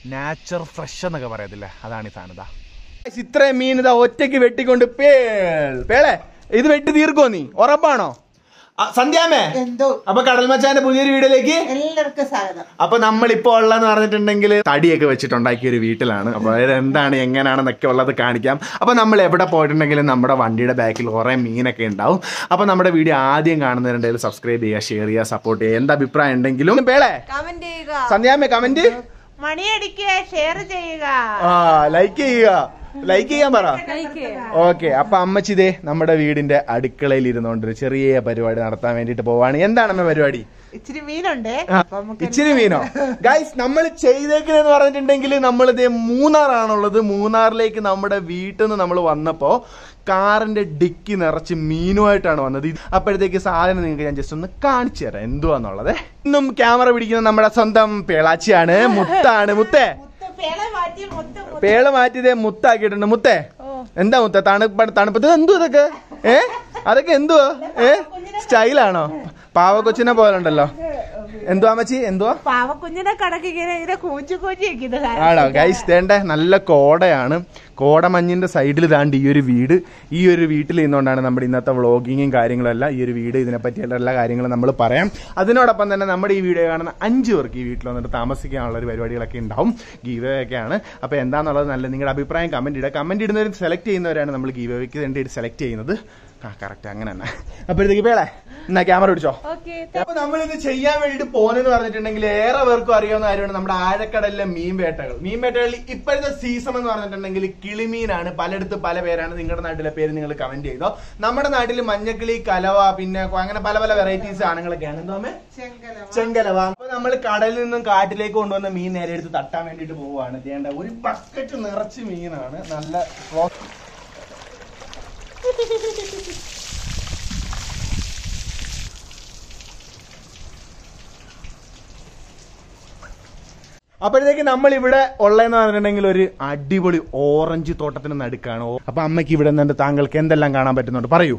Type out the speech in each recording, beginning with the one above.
Nature fresh എന്നൊക്കെ പറയത്തില്ലേ അതാണ് ഈ സാധനം ഇതാ ഇത്രയും മീൻ ഇതാ ഒറ്റയ്ക്ക് വെട്ടിക്കൊണ്ട് പേൾ പേളെ ഇത് വെട്ടി തീർക്കോ നീ ഉറപ്പാണോ ആ, സന്ധ്യാമേ എന്തോ അപ്പൊ കടൽമച്ചാന്റെ പുതിയൊരു വീഡിയോയിലേക്ക് എല്ലാവർക്കും സ്വാഗതം അപ്പൊ നമ്മളിപ്പോ ഉള്ളതെന്ന് പറഞ്ഞിട്ടുണ്ടെങ്കിൽ തടിയൊക്കെ വെച്ചിട്ടുണ്ടാക്കിയ ഒരു വീട്ടിലാണ് അപ്പൊ അതായത് എന്താണ് എങ്ങനെയാണെന്നൊക്കെ ഉള്ളത് കാണിക്കാം അപ്പൊ നമ്മൾ എവിടെ പോയിട്ടുണ്ടെങ്കിലും നമ്മുടെ വണ്ടിയുടെ ബാക്കിൽ കുറെ മീനൊക്കെ ഉണ്ടാവും അപ്പൊ നമ്മുടെ വീഡിയോ ആദ്യം കാണുന്നവരുണ്ടെങ്കിൽ സബ്സ്ക്രൈബ് ചെയ്യുക ഷെയർ ചെയ്യുക സപ്പോർട്ട് ചെയ്യുക എന്ത് അഭിപ്രായം ഉണ്ടെങ്കിലും പേളെ കമന്റ് ചെയ്യുക സന്ധ്യാമ്മ കമന്റ് മണിയടിക്കുക ഷെയർ ചെയ്യുക ആ ലൈക്ക് ചെയ്യുക ലൈക്ക് ചെയ്യാൻ പറ ഓക്കെ അപ്പൊ അമ്മച്ചി ദേ നമ്മുടെ വീടിന്റെ അടുക്കളയിൽ ഇരുന്നോണ്ട് ഒരു ചെറിയ പരിപാടി നടത്താൻ വേണ്ടിട്ട് പോവാണ് എന്താണ് അമ്മ പരിപാടി ഇച്ചിരി മീനുണ്ട് ആ, അപ്പൊ നമുക്ക് ഇച്ചിരി മീനോ ഗൈസ് നമ്മൾ ചെയ്തേക്കുന്നതെന്ന് പറഞ്ഞിട്ടുണ്ടെങ്കിൽ നമ്മൾ ഇതേ മൂന്നാറാണുള്ളത് മൂന്നാറിലേക്ക് നമ്മുടെ വീട്ടിൽ നിന്ന് നമ്മൾ വന്നപ്പോ കാറിന്റെ ഡിക്കി നിറച്ച് മീനുമായിട്ടാണ് വന്നത് ഇത് അപ്പോഴത്തേക്ക് സാധനം നിങ്ങൾക്ക് ഞാൻ ജസ്റ്റ് ഒന്ന് കാണിച്ചു തരാം എന്തുവാന്നുള്ളത് ഇന്നും ക്യാമറ പിടിക്കുന്ന നമ്മുടെ സ്വന്തം പേളാച്ചിയാണ് മുത്താണ് മുത്തേ മുത്ത് പേള മാറ്റി മുത്ത് മുത്ത്. പേള മാറ്റിയതേ മുത്താക്കിയിട്ടുണ്ട് മുത്തേ എന്താ മുത്ത തണുപ്പ തണുപ്പത്ത് എന്തു ഇതൊക്കെ ഏ അതൊക്കെ എന്തുവാ ഏ സ്റ്റൈലാണോ പാവക്കൊച്ചിനെ പോലെ ഉണ്ടല്ലോ എന്തുവാ അമ്മച്ചി എന്തുവാ പാവക്കുഞ്ഞിനെ കണക്കിങ്ങനെ ഇതിനെ കൂച്ചു കൂച്ചി വെക്കുന്നത് ആണോ ഗൈസ് തേണ്ട നല്ല കോടയാണ് കോടമഞ്ഞിന്റെ സൈഡിൽ താണ്ട് ഈ ഒരു വീട് ഈ ഒരു വീട്ടിൽ നിന്നുകൊണ്ടാണ് നമ്മുടെ ഇന്നത്തെ വ്ളോഗിങ്ങും കാര്യങ്ങളും എല്ലാം ഈ ഒരു വീട് ഇതിനെ പറ്റിയുള്ള എല്ലാ കാര്യങ്ങളും നമ്മൾ പറയാം അതിനോടൊപ്പം തന്നെ നമ്മുടെ ഈ വീഡിയോ കാണുന്ന അഞ്ച് പേർക്ക് ഈ വീട്ടിൽ വന്നിട്ട് താമസിക്കാനുള്ള ഒരു പരിപാടികളൊക്കെ ഉണ്ടാവും ഗീവയൊക്കെയാണ് അപ്പോൾ എന്താണെന്നുള്ളത് നല്ല നിങ്ങളുടെ അഭിപ്രായം കമന്റ് ഇടുക കമന്റ് ഇടുന്നവർ സെലക്ട് ചെയ്യുന്നവരാണ് നമ്മൾ ഗീവയ്ക്ക് വേണ്ടി സെലക്ട് ചെയ്യുന്നത് ആ കറക്റ്റ് അങ്ങനെ തന്നെ അപ്പോഴത്തേക്ക് പേളെ എന്നാ ക്യാമറ പിടിച്ചോ അപ്പൊ നമ്മൾ ഇത് ചെയ്യാൻ വേണ്ടിട്ട് പോന്നെന്ന് പറഞ്ഞിട്ടുണ്ടെങ്കിൽ ഏറെ പേർക്കും അറിയാവുന്ന കാര്യമാണ് നമ്മുടെ ആഴക്കടലിലെ മീൻ വേട്ടകൾ മീൻ വേട്ടകളിൽ ഇപ്പോഴത്തെ സീസൺ എന്ന് പറഞ്ഞിട്ടുണ്ടെങ്കിൽ കിളിമീനാണ് പലയിടത്ത് പല പേരാണ് നിങ്ങളുടെ നാട്ടിലെ പേര് നിങ്ങൾ കമന്റ് ചെയ്തോ നമ്മുടെ നാട്ടിൽ മഞ്ഞക്കിളി കലവ പിന്നെ അങ്ങനെ പല പല വെറൈറ്റീസ് സാധനങ്ങളൊക്കെയാണ് എന്തോ അമ്മേ? ചെങ്കലവ അപ്പൊ നമ്മൾ കടലിൽ നിന്നും കാട്ടിലേക്ക് കൊണ്ടുവന്ന മീൻ നേരെ എടുത്ത് തട്ടാൻ വേണ്ടിട്ട് പോവുകയാണ് ചെയ്യേണ്ട ഒരു ബക്കറ്റ് നിറച്ച് മീനാണ് നല്ല ഫ്രോ- അപ്പോഴത്തേക്ക് നമ്മൾ ഇവിടെ ഉള്ളതെന്ന് പറഞ്ഞിട്ടുണ്ടെങ്കിൽ ഒരു അടിപൊളി ഓറഞ്ച് തോട്ടത്തിന് നടുക്കാണ് ഓ- അപ്പൊ അമ്മയ്ക്ക് ഇവിടെ നിന്നുണ്ട് താങ്കൾക്ക് എന്തെല്ലാം കാണാൻ പറ്റുന്നുണ്ട് പറയൂ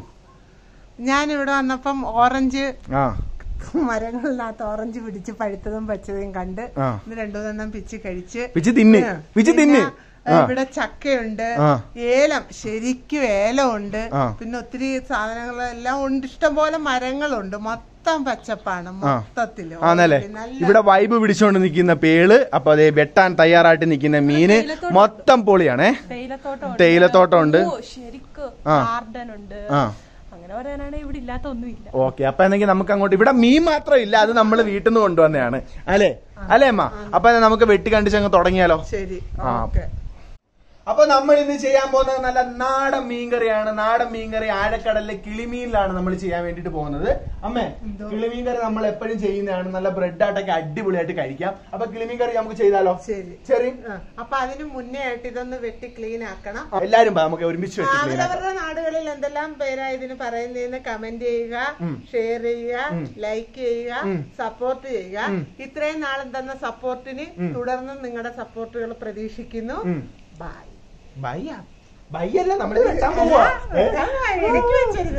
ഞാൻ ഇവിടെ വന്നപ്പം ഓറഞ്ച് ആ മരങ്ങളിനകത്ത് ഓറഞ്ച് പിടിച്ച് പഴുത്തതും പച്ചതും കണ്ട് ആ. ഇന്ന് രണ്ടു മൂന്നെണ്ണം പിച്ച് കഴിച്ച് പിച്ച് തിന്ന് ആ. പിച്ച് തിന്ന് പിന്നെ, ഇവിടെ ചക്കയുണ്ട് ആ. ഏലം ശരിക്കും ഏലം ഉണ്ട് ആ. പിന്നെ ഒത്തിരി സാധനങ്ങളെല്ലാം ഉണ്ട് ഇഷ്ടംപോലെ മരങ്ങളുണ്ട് മൊത്തം പച്ചപ്പാണ് മൊത്തത്തില് ആണല്ലേ നല്ല ഇവിടെ വൈബ് പിടിച്ചോണ്ട് നിൽക്കുന്ന പേള് അപ്പൊ അതെ വെട്ടാൻ തയ്യാറായിട്ട് നിൽക്കുന്ന മീന് മൊത്തം പൊളിയാണേ തേയിലത്തോട്ടം തേയിലത്തോട്ടം ഉണ്ട് ശരിക്കും ആ. ഗാർഡൻ ഉണ്ട് ആ അങ്ങനെ പറയാനാണെങ്കിൽ ഇവിടെ ഇല്ലാത്ത ഒന്നുമില്ല ഓക്കെ അപ്പൊ എന്നെങ്കിൽ നമുക്ക് അങ്ങോട്ട് ഇവിടെ മീൻ മാത്രം ഇല്ല അത് നമ്മൾ വീട്ടിൽ നിന്ന് കൊണ്ടുവന്നതാണ് അല്ലേ അല്ലേ അമ്മ അപ്പൊ എന്നാ നമുക്ക് വെട്ടി കണ്ടിച്ച് അങ്ങ് തുടങ്ങിയാലോ ശരി ആ. ഓക്കെ അപ്പൊ നമ്മൾ ഇന്ന് ചെയ്യാൻ പോകുന്നത് നല്ല നാടൻ മീൻകറിയാണ് നാടൻ മീൻകറി ആഴക്കടലിലെ കിളിമീനിലാണ് നമ്മൾ ചെയ്യാൻ വേണ്ടിട്ട് പോകുന്നത് അമ്മേ കിളിമീൻ കറി നമ്മൾ എപ്പോഴും ചെയ്യുന്നതാണ് നല്ല ബ്രെഡ് ആയിട്ടൊക്കെ അടിപൊളിയായിട്ട് കഴിക്കാം അപ്പൊ കിളിമീൻ കറി നമുക്ക് ചെയ്താലോ ശരി ശരി ആ, അപ്പൊ അതിന് മുന്നേ ആയിട്ട് ഇതൊന്ന് വെട്ടി ക്ലീൻ ആക്കണം എല്ലാരും വാ, നമുക്ക് ഒരുമിച്ച് വെച്ച് ക്ലീൻ ആക്കാം അവരവരുടെ നാടുകളിൽ എന്തെല്ലാം പേരാ ഇതിന് പറയുന്നതെന്ന് കമന്റ് ചെയ്യുക ഷെയർ ചെയ്യുക ലൈക്ക് ചെയ്യുക സപ്പോർട്ട് ചെയ്യുക ഇത്രയും നാളും തന്ന സപ്പോർട്ടിന് തുടർന്നും നിങ്ങളുടെ സപ്പോർട്ടുകൾ പ്രതീക്ഷിക്കുന്നു ബൈ ബയ്യ ബയ്യല്ല നമ്മള് വെട്ടാൻ പോവാ ഏ? എനിക്ക് വെച്ചരുത്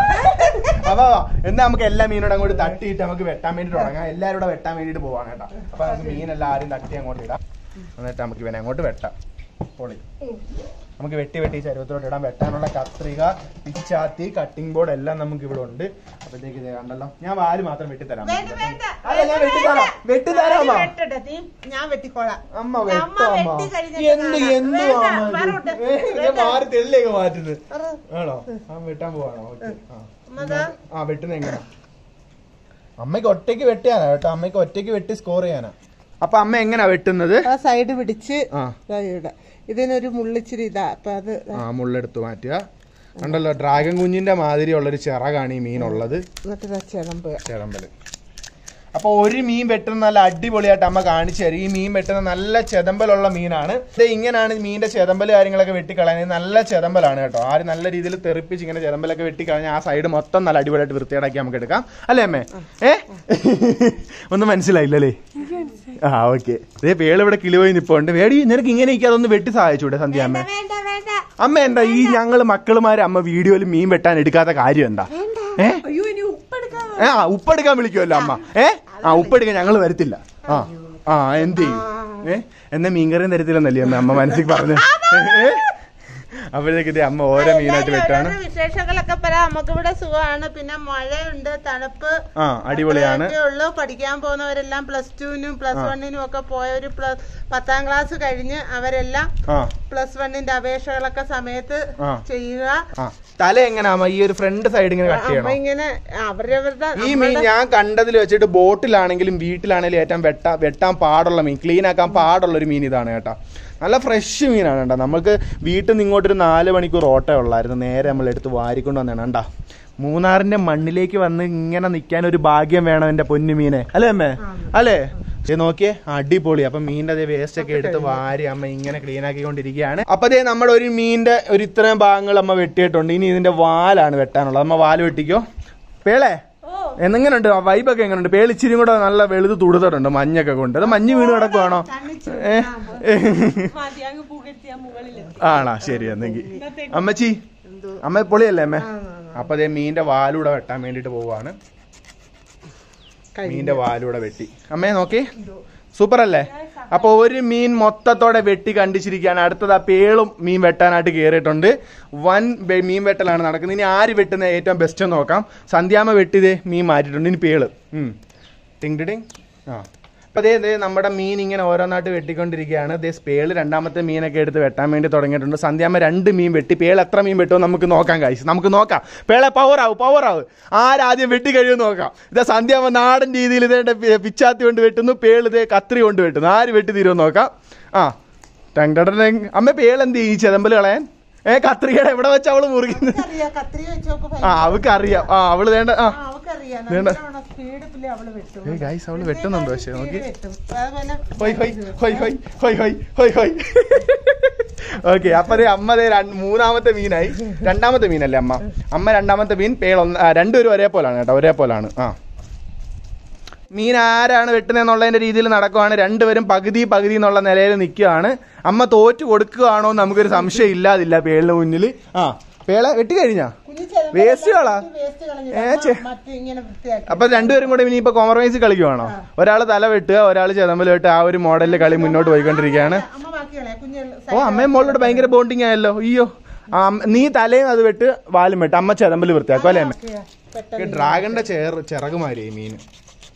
അപ്പൊ എന്നാ നമുക്ക് എല്ലാ മീനോടും അങ്ങോട്ട് തട്ടിയിട്ട് നമുക്ക് വെട്ടാൻ വേണ്ടി തുടങ്ങാം എല്ലാവരും കൂടെ വെട്ടാൻ വേണ്ടിട്ട് പോവാണ് കേട്ടോ അപ്പൊ നമുക്ക് മീനെല്ലാം ആരും തട്ടി അങ്ങോട്ട് ഇടാം എന്നിട്ട് നമുക്ക് ഇവനെ അങ്ങോട്ട് വെട്ടാം പൊളി നമുക്ക് വെട്ടി വെട്ടി ചരുവത്തോട്ട് ഇടാം വെട്ടാനുള്ള കത്രിക പിച്ചാത്തി കട്ടിംഗ് ബോർഡ് എല്ലാം നമുക്ക് ഇവിടെ ഉണ്ട് അപ്പഴത്തേക്ക് ഇത് കണ്ടല്ലോ ഞാൻ വാല് മാത്രം വെട്ടിത്തരാം വേണ്ട, വേണ്ട. അല്ല ഞാൻ വെട്ടിത്തരാം വെട്ടിത്തരാം അമ്മ വെട്ടട്ടെ, നീ ഞാൻ വെട്ടിക്കോളാം അമ്മ അമ്മ വെട്ടോ അമ്മ വെട്ടി കഴിഞ്ഞിട്ട് എന്ത് കാണാം. എന്ത് വേണ്ട, അമ്മ ഇത്? മാറോട്ട്. ഏ, ഞാൻ മാറി തെള്ളിയൊക്കെ മാറ്റുന്നത് ആണോ ആ വെട്ടാൻ പോവാണോ ഓക്കെ ആ അമ്മതാ. ആ വെട്ടുന്ന എങ്ങനെ അമ്മയ്ക്ക് ഒറ്റയ്ക്ക് വെട്ടിയാനാ കേട്ടോ അമ്മയ്ക്ക് ഒറ്റയ്ക്ക് വെട്ടി സ്കോർ ചെയ്യാനാ അപ്പൊ അമ്മ എങ്ങനെയാ വെട്ടുന്നത് ആ സൈഡ് പിടിച്ച് ആ ദാ ഇവിടെ ഇതിനൊരു മുള്ളിച്ചിരി ഇതാ അപ്പൊ അത് ദാ ആ മുള്ളെടുത്ത് മാറ്റുക കണ്ടല്ലോ ഡ്രാഗൺ കുഞ്ഞിന്റെ മാതിരി ഉള്ളൊരു ചിറകാണ് ഈ മീനുള്ളത് എന്നിട്ട് ദാ ചിലമ്പ് ചെതമ്പല് അപ്പൊ ഒരു മീൻ വെട്ടുന്ന നല്ല അടിപൊളിയായിട്ട് അമ്മ കാണിച്ചു തരും ഈ മീൻ വെട്ടുന്ന നല്ല ചെതമ്പലുള്ള മീനാണ് ഇത് ഇങ്ങനെയാണ് മീനിന്റെ ചെതമ്പല് കാര്യങ്ങളൊക്കെ വെട്ടിക്കളയുന്നത് നല്ല ചെതമ്പലാണ് കേട്ടോ ആര് നല്ല രീതിയിൽ തെറിപ്പിച്ച് ഇങ്ങനെ ചെതമ്പലൊക്കെ വെട്ടിക്കളഞ്ഞാൽ ആ സൈഡ് മൊത്തം നല്ല അടിപൊളിയായിട്ട് വൃത്തിയേടാക്കി നമുക്ക് എടുക്കാം അല്ലേ അമ്മേ ഏ ഒന്നും മനസ്സിലായില്ലല്ലേ ആ ഓക്കെ ഇതേ പേള് ഇവിടെ കിളിപോയി നിപ്പുണ്ട് വേടി നിനക്ക് ഇങ്ങനെ ഇരിക്കും അതൊന്ന് വെട്ടി സഹായിച്ചൂടെ സന്ധ്യ അമ്മ വേണ്ട വേണ്ട അമ്മ എന്താ ഈ ഞങ്ങള് മക്കളുമാര് അമ്മ വീഡിയോയിൽ മീൻ വെട്ടാൻ എടുക്കാത്ത കാര്യം എന്താ ഏ അയ്യോ ഇനി ഉപ്പെടുക്കാൻ ഏ, ആ ഉപ്പെടുക്കാൻ വിളിക്കുമല്ലോ അമ്മ ഏ ആ ഉപ്പെടുക്കാൻ ഞങ്ങൾ വരത്തില്ല ആ ആ എന്ത് ചെയ്യും ഏ എന്നെ മീൻകറിയും തരത്തില്ലെന്നല്ലേ അമ്മ അമ്മ മനസ്സിൽ പറഞ്ഞു ഏ? അപ്പോഴത്തേക്ക് ഇത് അമ്മ ഓരോ മീനായിട്ട് വെട്ടാണ് ഓരോരോ വിശേഷങ്ങളൊക്കെ പറയാം നമുക്ക് ഇവിടെ സുഖമാണ് പിന്നെ മഴയുണ്ട് തണുപ്പ് ആ അടിപൊളിയാണ് അത്രയൊക്കെ ഉള്ളൂ പഠിക്കാൻ പോകുന്നവരെല്ലാം പ്ലസ് ടുവിനും പ്ലസ് വണ്ണിനും ഒക്കെ പോയവര് പ്ലസ് പത്താം ക്ലാസ് കഴിഞ്ഞ് അവരെല്ലാം ആ പ്ലസ് വണ്ണിന്റെ അപേക്ഷകളൊക്കെ സമയത്ത് ആ. ചെയ്യുക ആ തല എങ്ങനെയാ അമ്മ ഈ ഒരു ഫ്രണ്ട് സൈഡ് ഇങ്ങനെ കട്ട് അമ്മ ചെയ്യണം ഇങ്ങനെ അവരവരുടെ ഈ മീൻ ഞാൻ കണ്ടതിൽ വെച്ചിട്ട് ബോട്ടിലാണെങ്കിലും വീട്ടിലാണെങ്കിലും ഏറ്റവും വെട്ടാ വെട്ടാൻ പാടുള്ള മീൻ ക്ലീൻ ആക്കാൻ പാടുള്ള ഒരു മീൻ ഇതാണ് കേട്ടോ നല്ല ഫ്രഷ് മീനാണ് കേട്ടോ നമുക്ക് വീട്ടിൽ നിന്ന് ഇങ്ങോട്ടൊരു നാല് മണിക്കൂർ ഓട്ടം ഉള്ളായിരുന്നു നേരെ നമ്മൾ എടുത്ത് വാരിക്കൊണ്ട് വന്നതാണ് കണ്ടാ മൂന്നാറിന്റെ മണ്ണിലേക്ക് വന്ന് ഇങ്ങനെ നിൽക്കാൻ ഒരു ഭാഗ്യം വേണം എന്റെ പൊന്നു മീനെ അല്ലേ അമ്മേ അല്ലേ ദേ നോക്കിയേ അടിപൊളി അപ്പൊ മീനിന്റെ അതേ വേസ്റ്റ് ഒക്കെ എടുത്ത് വാരി അമ്മ ഇങ്ങനെ ക്ലീൻ ആക്കിക്കൊണ്ടിരിക്കുകയാണ് അപ്പൊ അതേ നമ്മുടെ ഒരു മീനിന്റെ ഒരു ഇത്രയും ഭാഗങ്ങൾ അമ്മ വെട്ടിയിട്ടുണ്ട് ഇനി ഇതിന്റെ വാലാണ് വെട്ടാനുള്ളത് അമ്മ വാല് വെട്ടിക്കോ പേളേ എന്നെങ്ങനുണ്ട് ആ വൈബൊക്കെ എങ്ങനെയുണ്ട് പേളിച്ചിരി കൂടെ നല്ല വെളുത് തുടുത്തിട്ടുണ്ട് മഞ്ഞൊക്കെ കൊണ്ട് അത് മഞ്ഞ് വീണ് കിടക്കുവാണോ ഏ? മതി അങ്ങ് പുകഴ്ത്തിയ മുകളിലെത്തി ആണാ ശരി എന്നെങ്കിൽ അമ്മച്ചി അമ്മ പൊളിയല്ലേ അമ്മ അപ്പൊ അതേ മീന്റെ വാലൂടെ വെട്ടാൻ വേണ്ടിട്ട് പോവാണ് മീന്റെ വാലൂടെ വെട്ടി അമ്മേ നോക്കി സൂപ്പർ അല്ലേ അപ്പൊ ഒരു മീൻ മൊത്തത്തോടെ വെട്ടി കണ്ടിച്ചിരിക്കുകയാണ് അടുത്തത് ആ പേളും മീൻ വെട്ടാനായിട്ട് കയറിയിട്ടുണ്ട് വൻ വെ- മീൻ വെട്ടലാണ് നടക്കുന്നത് ഇനി ആര് വെട്ടുന്ന ഏറ്റവും ബെസ്റ്റ് നോക്കാം സന്ധ്യാമ്മ വെട്ടിതേ മീൻ മാറ്റിയിട്ടുണ്ട് ഇനി പേള് ഉം ടിങ് ടി ടിങ് ആ അപ്പൊ ദേ ദേ നമ്മുടെ മീൻ ഇങ്ങനെ ഓരോന്നായിട്ട് വെട്ടിക്കൊണ്ടിരിക്കുകയാണ് ദേ പേള് രണ്ടാമത്തെ മീനൊക്കെ എടുത്ത് വെട്ടാൻ വേണ്ടി തുടങ്ങിയിട്ടുണ്ട് സന്ധ്യാമ്മ രണ്ട് മീൻ വെട്ടി പേൾ എത്ര മീൻ വെട്ടുമോ നമുക്ക് നോക്കാം കാഴ്ച നമുക്ക് നോക്കാം പേളെ പവർ ആവും പവർ ആവും ആരാദ്യം വെട്ടി കഴിയുമെന്ന് നോക്കാം ഇതാ സന്ധ്യാമ്മ നാടൻ രീതിയിൽ ഇതേണ്ട പിച്ചാത്തി കൊണ്ട് വെട്ടുന്നു പേള് ഇതേ കത്രി കൊണ്ട് വെട്ടുന്നു ആര് വെട്ടി തീരുമെന്ന് നോക്കാം ആ ടങ് ടട ടങ്. അമ്മ പേൾ എന്ത് ചെയ്യും ഈ ചെതമ്പല് കളയാൻ ഏ കത്രികയുടെ എവിടെ വെച്ച് അവള് മുറിക്കുന്നത് അറിയാം കത്രി വെച്ച് നോക്ക് ആ അവൾക്ക് അറിയാം ആ അവള് വേണ്ട ആ അവക്കറിയാം വേണ്ട. സ്പീഡിൽ അവള് വെട്ടും ഏ ഗൈസ് അവള് വെട്ടുന്നുണ്ട് പക്ഷെ നോക്കി വെട്ടും അതുപോലെ ഹൊയ് ഹൊയ് ഹൊയ് ഹൊയ് ഹൊയ് ഹൊയ് ഹൊയ് ഹൊയ് ഓക്കെ അപ്പൊ ദേ അമ്മ ദേ രണ്ട്- മൂന്നാമത്തെ മീനായി രണ്ടാമത്തെ മീനല്ലേ അമ്മ അമ്മ രണ്ടാമത്തെ മീൻ പേൾ ഒന്ന് ആ, രണ്ടുപേരും ഒരേപോലാണ് കേട്ടോ ഒരേപോലാണ് ആ മീൻ ആരാണ് വെട്ടുന്നതെന്നുള്ളതിന്റെ രീതിയിൽ നടക്കുവാണ് രണ്ടുപേരും പകുതി പകുതി എന്നുള്ള നിലയിൽ നിൽക്കുകയാണ് അമ്മ തോറ്റു കൊടുക്കുകയാണോ എന്ന് നമുക്കൊരു സംശയം ഇല്ലാതില്ല പേളിന് മുന്നിൽ ആ പേള വെട്ടി കഴിഞ്ഞാ കുഞ്ഞു ചെതമ്പ് വേസ്റ്റ് കളാ വേസ്റ്റ് കളഞ്ഞിട്ട് ഏ, അമ്മ ചെ- മറ്റേ ഇങ്ങനെ വൃത്തിയാക്കി അപ്പൊ രണ്ടുപേരും കൂടെ ഇനിയിപ്പോ കോംപ്രമൈസ് കളിക്കുവാണോ ഒരാൾ തല വെട്ടുക ഒരാൾ ചെതമ്പൽ വെട്ടുക ആ ഒരു മോഡലിൽ കളി മുന്നോട്ട് പോയിക്കൊണ്ടിരിക്കുകയാണ് അമ്മ ബാക്കികളെ കുഞ്ഞു ഓ അമ്മയും മോളോട് ഭയങ്കര ബോണ്ടിങ് ആയല്ലോ അയ്യോ ആ, അമ്മ- നീ തലയും അത് വെട്ട് വാലും വെട്ട് അമ്മ ചെതമ്പൽ വൃത്തിയാക്കും അല്ലേ അമ്മ പെട്ടെന്ന് ഡ്രാഗന്റെ ചേർ ചിറകുമാരി ഈ മീൻ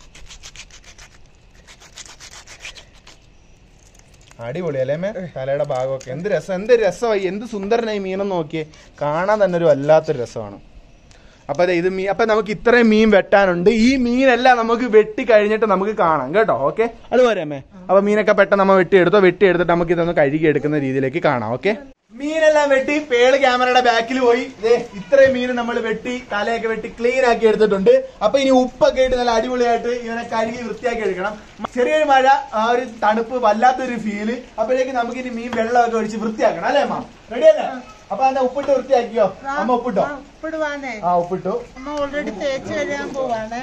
അടിപൊളി അല്ലേ അമ്മേ തലയുടെ ഭാഗമൊക്കെ എന്ത് രസം എന്ത് രസമായി എന്ത് സുന്ദരനായി മീനെന്ന് നോക്കിയേ കാണാൻ തന്നെ ഒരു വല്ലാത്തൊരു രസമാണ് അപ്പൊ ദേ ഇത് മീൻ അപ്പൊ നമുക്ക് ഇത്രയും മീൻ വെട്ടാനുണ്ട് ഈ മീനെല്ലാം നമുക്ക് വെട്ടി കഴിഞ്ഞിട്ട് നമുക്ക് കാണാം കേട്ടോ ഓക്കെ അതുപോലെ അമ്മേ അപ്പൊ മീനൊക്കെ പെട്ടെന്ന് നമ്മ വെട്ടിയെടുത്തോ വെട്ടിയെടുത്തിട്ട് നമുക്ക് ഇതൊന്ന് കഴുകി എടുക്കുന്ന രീതിയിലേക്ക് കാണാം ഓക്കെ മീനെല്ലാം വെട്ടി പേള് ക്യാമറയുടെ ബാക്കിൽ പോയി ദേ ഇത്രയും മീൻ നമ്മൾ വെട്ടി തലയൊക്കെ വെട്ടി ക്ലീൻ ആക്കി എടുത്തിട്ടുണ്ട് അപ്പൊ ഇനി ഉപ്പൊക്കെ ഇട്ട് നല്ല അടിപൊളിയായിട്ട് ഇവനെ കഴുകി വൃത്തിയാക്കി എടുക്കണം ചെറിയൊരു മഴ ആ ഒരു തണുപ്പ് വല്ലാത്തൊരു ഫീല് അപ്പോഴേക്ക് നമുക്ക് ഇനി മീൻ വെള്ളമൊക്കെ ഒഴിച്ച് വൃത്തിയാക്കണം അല്ലേ അമ്മ റെഡി അല്ലേ അപ്പൊ അന്ന് ഉപ്പിട്ട് വൃത്തിയാക്കിയോ അമ്മ ഉപ്പിട്ടോ ഉപ്പിടുവാനേ ആ ഉപ്പിട്ടു അമ്മ ഓൾറെഡി തേച്ച് കഴുകാൻ പോവാണേ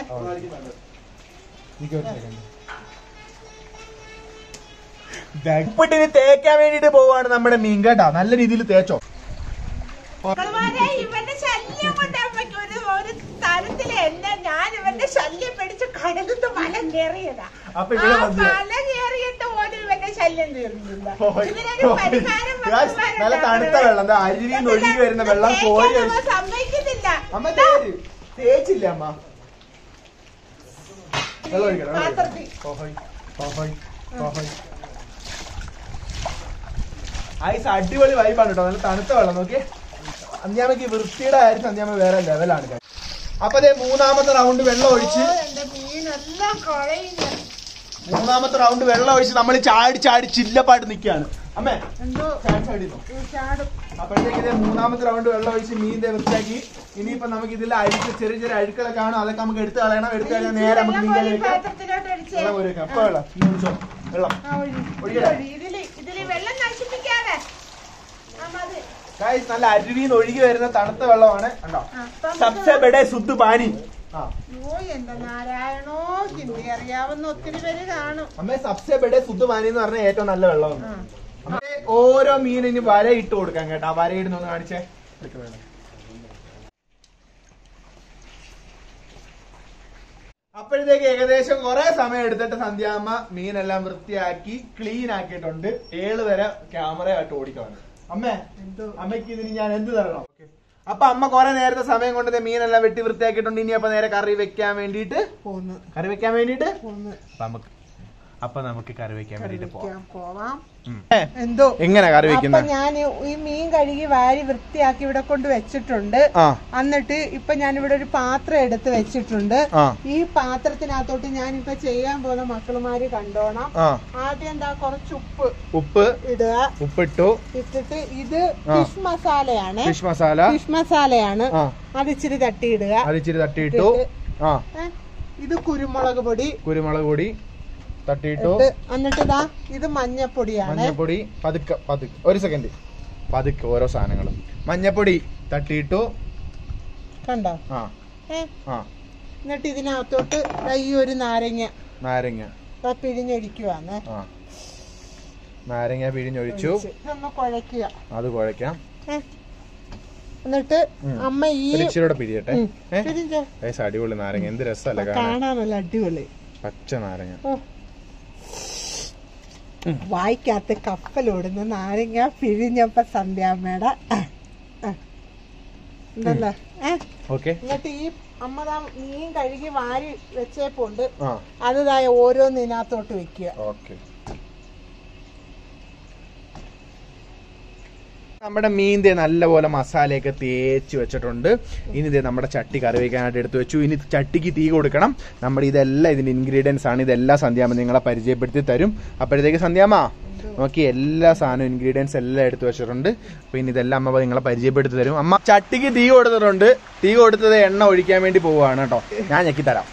ഉപ്പിട്ട് ഇനി തേക്കാൻ വേണ്ടിട്ട് പോവാണ് നമ്മുടെ മീൻ കേട്ടാ നല്ല രീതിയിൽ തേച്ചോ മക്കളുമാരെ, ഇവന്റെ ശല്യം കൊണ്ട് അമ്മയ്ക്ക് ഒരു ഒരു തരത്തില് എന്നെ ഞാൻ ഇവന്റെ ശല്യം പിടിച്ച് കടലിന്ന് മല കയറിയതാ അപ്പൊ ഇവിടെ ആ വന്ന് മല കയറിയിട്ട് പോലും ഇവന്റെ ശല്യം തീർന്നില്ല പോയി, ഇതിനൊരു പോയി. പരിഹാരം ഗായ്സ്, മക്കളുമാരെ നല്ല തണുത്ത വെള്ളം എന്താ അരുവിന്ന് ഒഴുകി വരുന്ന വെള്ളം തേക്കാൻ കോരി അമ്മ ഒഴിച്ച്- സമ്മതിക്കുന്നില്ല അമ്മ തേര് തേച്ചില്ല അമ്മ വെള്ളം ഒഴിക്കണം, വെള്ളം ഒഴിക്കണം. പാത്രത്തിൽ ഓഹോയ്, ഓഹോയ്, ഓഹോയ്. ഐസ് അടിപൊളി വൈബാണ് കേട്ടോ നല്ല തണുത്ത വെള്ളം നോക്കിയേ അന്ത്യാമയ്ക്ക് വൃത്തിയുടെ കാര്യത്തിൽ അന്ത്യാമ വേറെ ലെവലാണ് guys. അപ്പൊ ദേ മൂന്നാമത്തെ റൗണ്ട് വെള്ളം ഒഴിച്ച് ഓ, എന്റെ മീനെല്ലാം കളയുന്നു മൂന്നാമത്തെ റൗണ്ട് വെള്ളം ഒഴിച്ച് നമ്മൾ ചാടി ചാടി ചില്ലപ്പാട്ട് നിൽക്കുകയാണ് അമ്മേ എന്തോ ചാടി ചാടി നോ. ഈ ചാടും അപ്പോഴത്തേക്ക് ഇത് മൂന്നാമത്തെ റൗണ്ട് വെള്ളം ഒഴിച്ച് മീൻ ദേ വൃത്തിയാക്കി ഇനിയിപ്പോ നമുക്ക് ഇതിൽ അഴുക്ക് ചെറിയ ചെറിയ അഴുക്കളൊക്കെ കാണും അതൊക്കെ നമുക്ക് എടുത്ത് കളയണം എടുത്ത് കളയാൻ നേരെ നമുക്ക് വെള്ളം മീൻ കോരി വെക്കാം പാത്രത്തിലോട്ട് ഒഴിച്ചേ വെള്ളം കോരി വെക്കാം. അപ്പൊ വെള്ളം ഇനി ഒഴിച്ചോ. വെള്ളം ആ, ഒഴി. ഒഴിക്കട്ടെ? ഒഴി. ഇതില് ഇതില് വെള്ളം നശിപ്പിക്കാതെ ആ, മതി. ഗായ്സ് നല്ല അരുവിന്ന് ഒഴുകി വരുന്ന തണുത്ത വെള്ളമാണ് കണ്ടോ ആ, അപ്പൊ നമുക്ക് സബ്സെ ബെഡെ ശുദ്ധ പാനി ആ അയ്യോ എന്റെ നാരായണോ ഹിന്ദി അറിയാവുന്ന ഒത്തിരി പേര് കാണും അമ്മ സബ്സെ ബെഡെ ശുദ്ധ പാനി എന്ന് പറഞ്ഞ ഏറ്റവും നല്ല വെള്ളമാണ് ആ. അമ്മേ, ഓരോ മീനിന് വര ഇട്ട് കൊടുക്കാം കേട്ടോ ആ വര ഇടുന്നൊന്ന് കാണിച്ചേ അപ്പോഴത്തേക്ക് ഏകദേശം കുറെ സമയം എടുത്തിട്ട് സന്ധ്യാമ്മ മീനെല്ലാം വൃത്തിയാക്കി ക്ലീൻ ആക്കിയിട്ടുണ്ട് ഏഴ് വരെ ക്യാമറയായിട്ട് ഓടിക്കാണ് അമ്മേ അമ്മയ്ക്ക് ഇതിന് ഞാൻ എന്ത് തരണം അപ്പൊ അമ്മ കുറെ നേരത്തെ സമയം കൊണ്ട് ദേ മീനെല്ലാം വെട്ടി വൃത്തിയാക്കിയിട്ടുണ്ട് ഇനി അപ്പൊ നേരെ കറി വെക്കാൻ വേണ്ടിയിട്ട് പോന്ന് കറി വെക്കാൻ വേണ്ടിയിട്ട് പോന്ന് അപ്പൊ നമുക്ക് അപ്പൊ നമുക്ക് കറി വെക്കാൻ വേണ്ടിയിട്ട് പോവാം വെക്കാൻ പോവാം ഉം. എന്തോ എങ്ങനെ കറി അപ്പൊ വെക്കുന്നത് ഞാൻ ഈ മീൻ കഴുകി വാരി വൃത്തിയാക്കി ഇവിടെ കൊണ്ട് വെച്ചിട്ടുണ്ട് ആ എന്നിട്ട് ഇപ്പൊ ഞാൻ ഇവിടെ ഒരു പാത്രം എടുത്ത് വെച്ചിട്ടുണ്ട് ആ ഈ പാത്രത്തിനകത്തോട്ട് ഞാൻ ഇപ്പൊ ചെയ്യാൻ പോകുന്ന മക്കളുമാര് കണ്ടോണം ആ ആദ്യം എന്താ കുറച്ച് ഉപ്പ് ഉപ്പ് ഇടുക ഉപ്പിട്ടു ഇട്ടിട്ട് ഇത് ആ. ഫിഷ് മസാലയാണ് ഫിഷ് മസാല ഫിഷ് മസാലയാണ് ആ അത് ഇച്ചിരി തട്ടിയിടുക അത് ഇച്ചിരി തട്ടിയിട്ടു ആ ഏ, ഇത് കുരുമുളക് പൊടി കുരുമുളക് പൊടി തട്ടിയിട്ടു ഇട്ട് എന്നിട്ട് ഇതാ ഇത് മഞ്ഞപ്പൊടിയാണ് മഞ്ഞപ്പൊടി പതുക്കെ പതുക്കെ ഒരു സെക്കൻഡ് പതുക്കെ ഓരോ സാധനങ്ങളും മഞ്ഞപ്പൊടി തട്ടിയിട്ടു കണ്ടോ ആ ഏ ആ എന്നിട്ട് ഇതിനകത്തോട്ട് ദാ ഈ ഒരു നാരങ്ങ നാരങ്ങ ദാ പിഴിഞ്ഞൊഴിക്കുവാന്ന് ആ നാരങ്ങ പിഴിഞ്ഞൊഴിച്ചു ഇതൊന്ന് കുഴയ്ക്കുക അത് കുഴയ്ക്കാം ഏ. എന്നിട്ട് ഉം. അമ്മ ഈ ഒരു ഇച്ചിരി കൂടെ പിരിയട്ടെ ഉം. ഏ പിഴിഞ്ഞോ. ഏസ് അടിപൊളി നാരങ്ങ എന്ത് രസമല്ലേ കാണാൻ കാണാൻ നല്ല അടിപൊളി പച്ച നാരങ്ങ ഓ. വായിക്കകത്ത് കപ്പലോടുന്ന നാരങ്ങ പിഴിഞ്ഞപ്പ സന്ധ്യാമ്മയുടെ ആ, ആ. ഉണ്ടല്ലോ ഏ ഓക്കെ എന്നിട്ട് ഈ അമ്മ ദാ മീൻ കഴുകി വാരി വെച്ചേപ്പുണ്ട് ആ അത് ദാ ഓരോന്നിനകത്തോട്ട് വെക്കുക ഓക്കെ നമ്മുടെ മീൻ ദേ നല്ലപോലെ മസാലയൊക്കെ തേച്ച് വെച്ചിട്ടുണ്ട് ഇനി ദേ നമ്മുടെ ചട്ടി കറി വയ്ക്കാനായിട്ട് എടുത്തു വെച്ചു ഇനി ചട്ടിക്ക് തീ കൊടുക്കണം നമ്മുടെ ഇതെല്ലാം ഇതിന്റെ ഇൻഗ്രീഡിയൻസ് ആണ് ഇതെല്ലാം സന്ധ്യാമ്മ നിങ്ങളെ പരിചയപ്പെടുത്തി തരും അപ്പോഴത്തേക്ക് സന്ധ്യാമ്മ നോക്കി എല്ലാ സാധനവും ഇൻഗ്രീഡിയൻസ് എല്ലാം എടുത്തു വെച്ചിട്ടുണ്ട് അപ്പൊ ഇനി ഇതെല്ലാം അമ്മ നിങ്ങളെ പരിചയപ്പെടുത്തി തരും അമ്മ ചട്ടിക്ക് തീ കൊടുത്തിട്ടുണ്ട് തീ കൊടുത്തത് എണ്ണ ഒഴിക്കാൻ വേണ്ടി പോവുകയാണ് കേട്ടോ ഞാൻ ഞെക്കി തരാം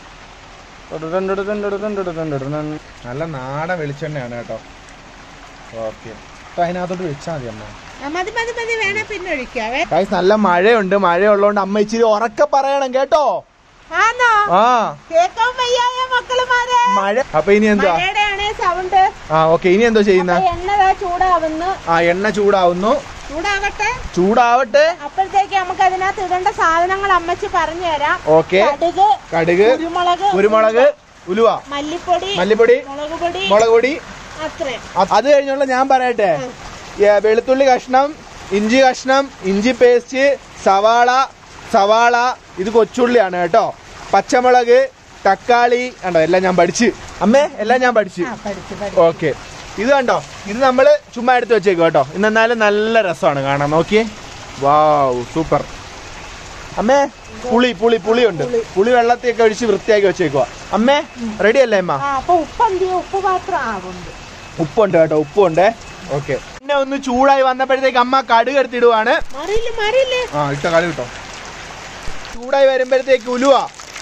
നല്ല നാടൻ വെളിച്ചെണ്ണയാണ് കേട്ടോ ഓക്കെ അപ്പൊ അതിനകത്തോട്ട് വെച്ചാൽ മതി അമ്മ ആ, മതി മതി മതി വേണേ പിന്നെ ഒഴിക്കാവേ ഗൈസ് നല്ല മഴയുണ്ട് മഴയുള്ളതുകൊണ്ട് അമ്മ ഇച്ചിരി ഉറക്കെ പറയണം കേട്ടോ ആന്നോ ആ കേക്കാൻ വയ്യായ മക്കളുമാരെ മഴ അപ്പൊ ഇനി എന്താ മഴയുടെയാണേ സൗണ്ട് ആ ഓക്കെ ഇനി എന്തോ ചെയ്യുന്ന എണ്ണ ദാ ചൂടാവുന്നു ആ എണ്ണ ചൂടാവുന്നു ചൂടാകട്ടെ ചൂടാവട്ടെ അപ്പോഴത്തേക്ക് നമുക്ക് അതിനകത്ത് ഇടേണ്ട സാധനങ്ങൾ അമ്മച്ചി പറഞ്ഞു തരാം ഓക്കെ കടുക് കടുക് കുരുമുളക് കുരുമുളക് ഉലുവ മല്ലിപ്പൊടി മല്ലിപ്പൊടി മുളക് പൊടി മുളക് പൊടി അത്രയും അത് അത് കഴിഞ്ഞുള്ള ഞാൻ പറയട്ടെ ഏ, വെളുത്തുള്ളി കഷ്ണം ഇഞ്ചി കഷ്ണം ഇഞ്ചി പേസ്റ്റ് സവാള സവാള ഇത് കൊച്ചുള്ളിയാണ് കേട്ടോ പച്ചമുളക് തക്കാളി കണ്ടോ എല്ലാം ഞാൻ പഠിച്ച് അമ്മേ എല്ലാം ഞാൻ പഠിച്ച് ആ പഠിച്ചു പഠിച്ചു ഓക്കെ ഇത് കണ്ടോ ഇത് നമ്മള് ചുമ്മാ എടുത്ത് വെച്ചേക്കും കേട്ടോ ഇന്നെന്നാലും നല്ല രസമാണ് കാണാൻ നോക്കിയേ വാവ് സൂപ്പർ അമ്മേ പുളി പുളി പുളിയുണ്ട് പുളി വെള്ളത്തിയൊക്കെ ഒഴിച്ച് വൃത്തിയാക്കി വെച്ചേക്കുവാ അമ്മേ റെഡി അല്ലേ അമ്മ ആ അപ്പൊ ഉപ്പ് എന്ത് ചെയ്യും? ഉപ്പ് പാത്രം ആവുണ്ട് ഉപ്പുണ്ട് കേട്ടോ ഉപ്പുണ്ട് ഓക്കെ പിന്നെ ഒന്ന് ചൂടായി വന്നപ്പോഴത്തേക്ക് അമ്മ കടുക് എടുത്തിടുവാണ് മറിയില്ല മറിയില്ലേ ആ ഇട്ട കടുക് കിട്ടോ ചൂടായി വരുമ്പോഴത്തേക്ക് ഉലുവ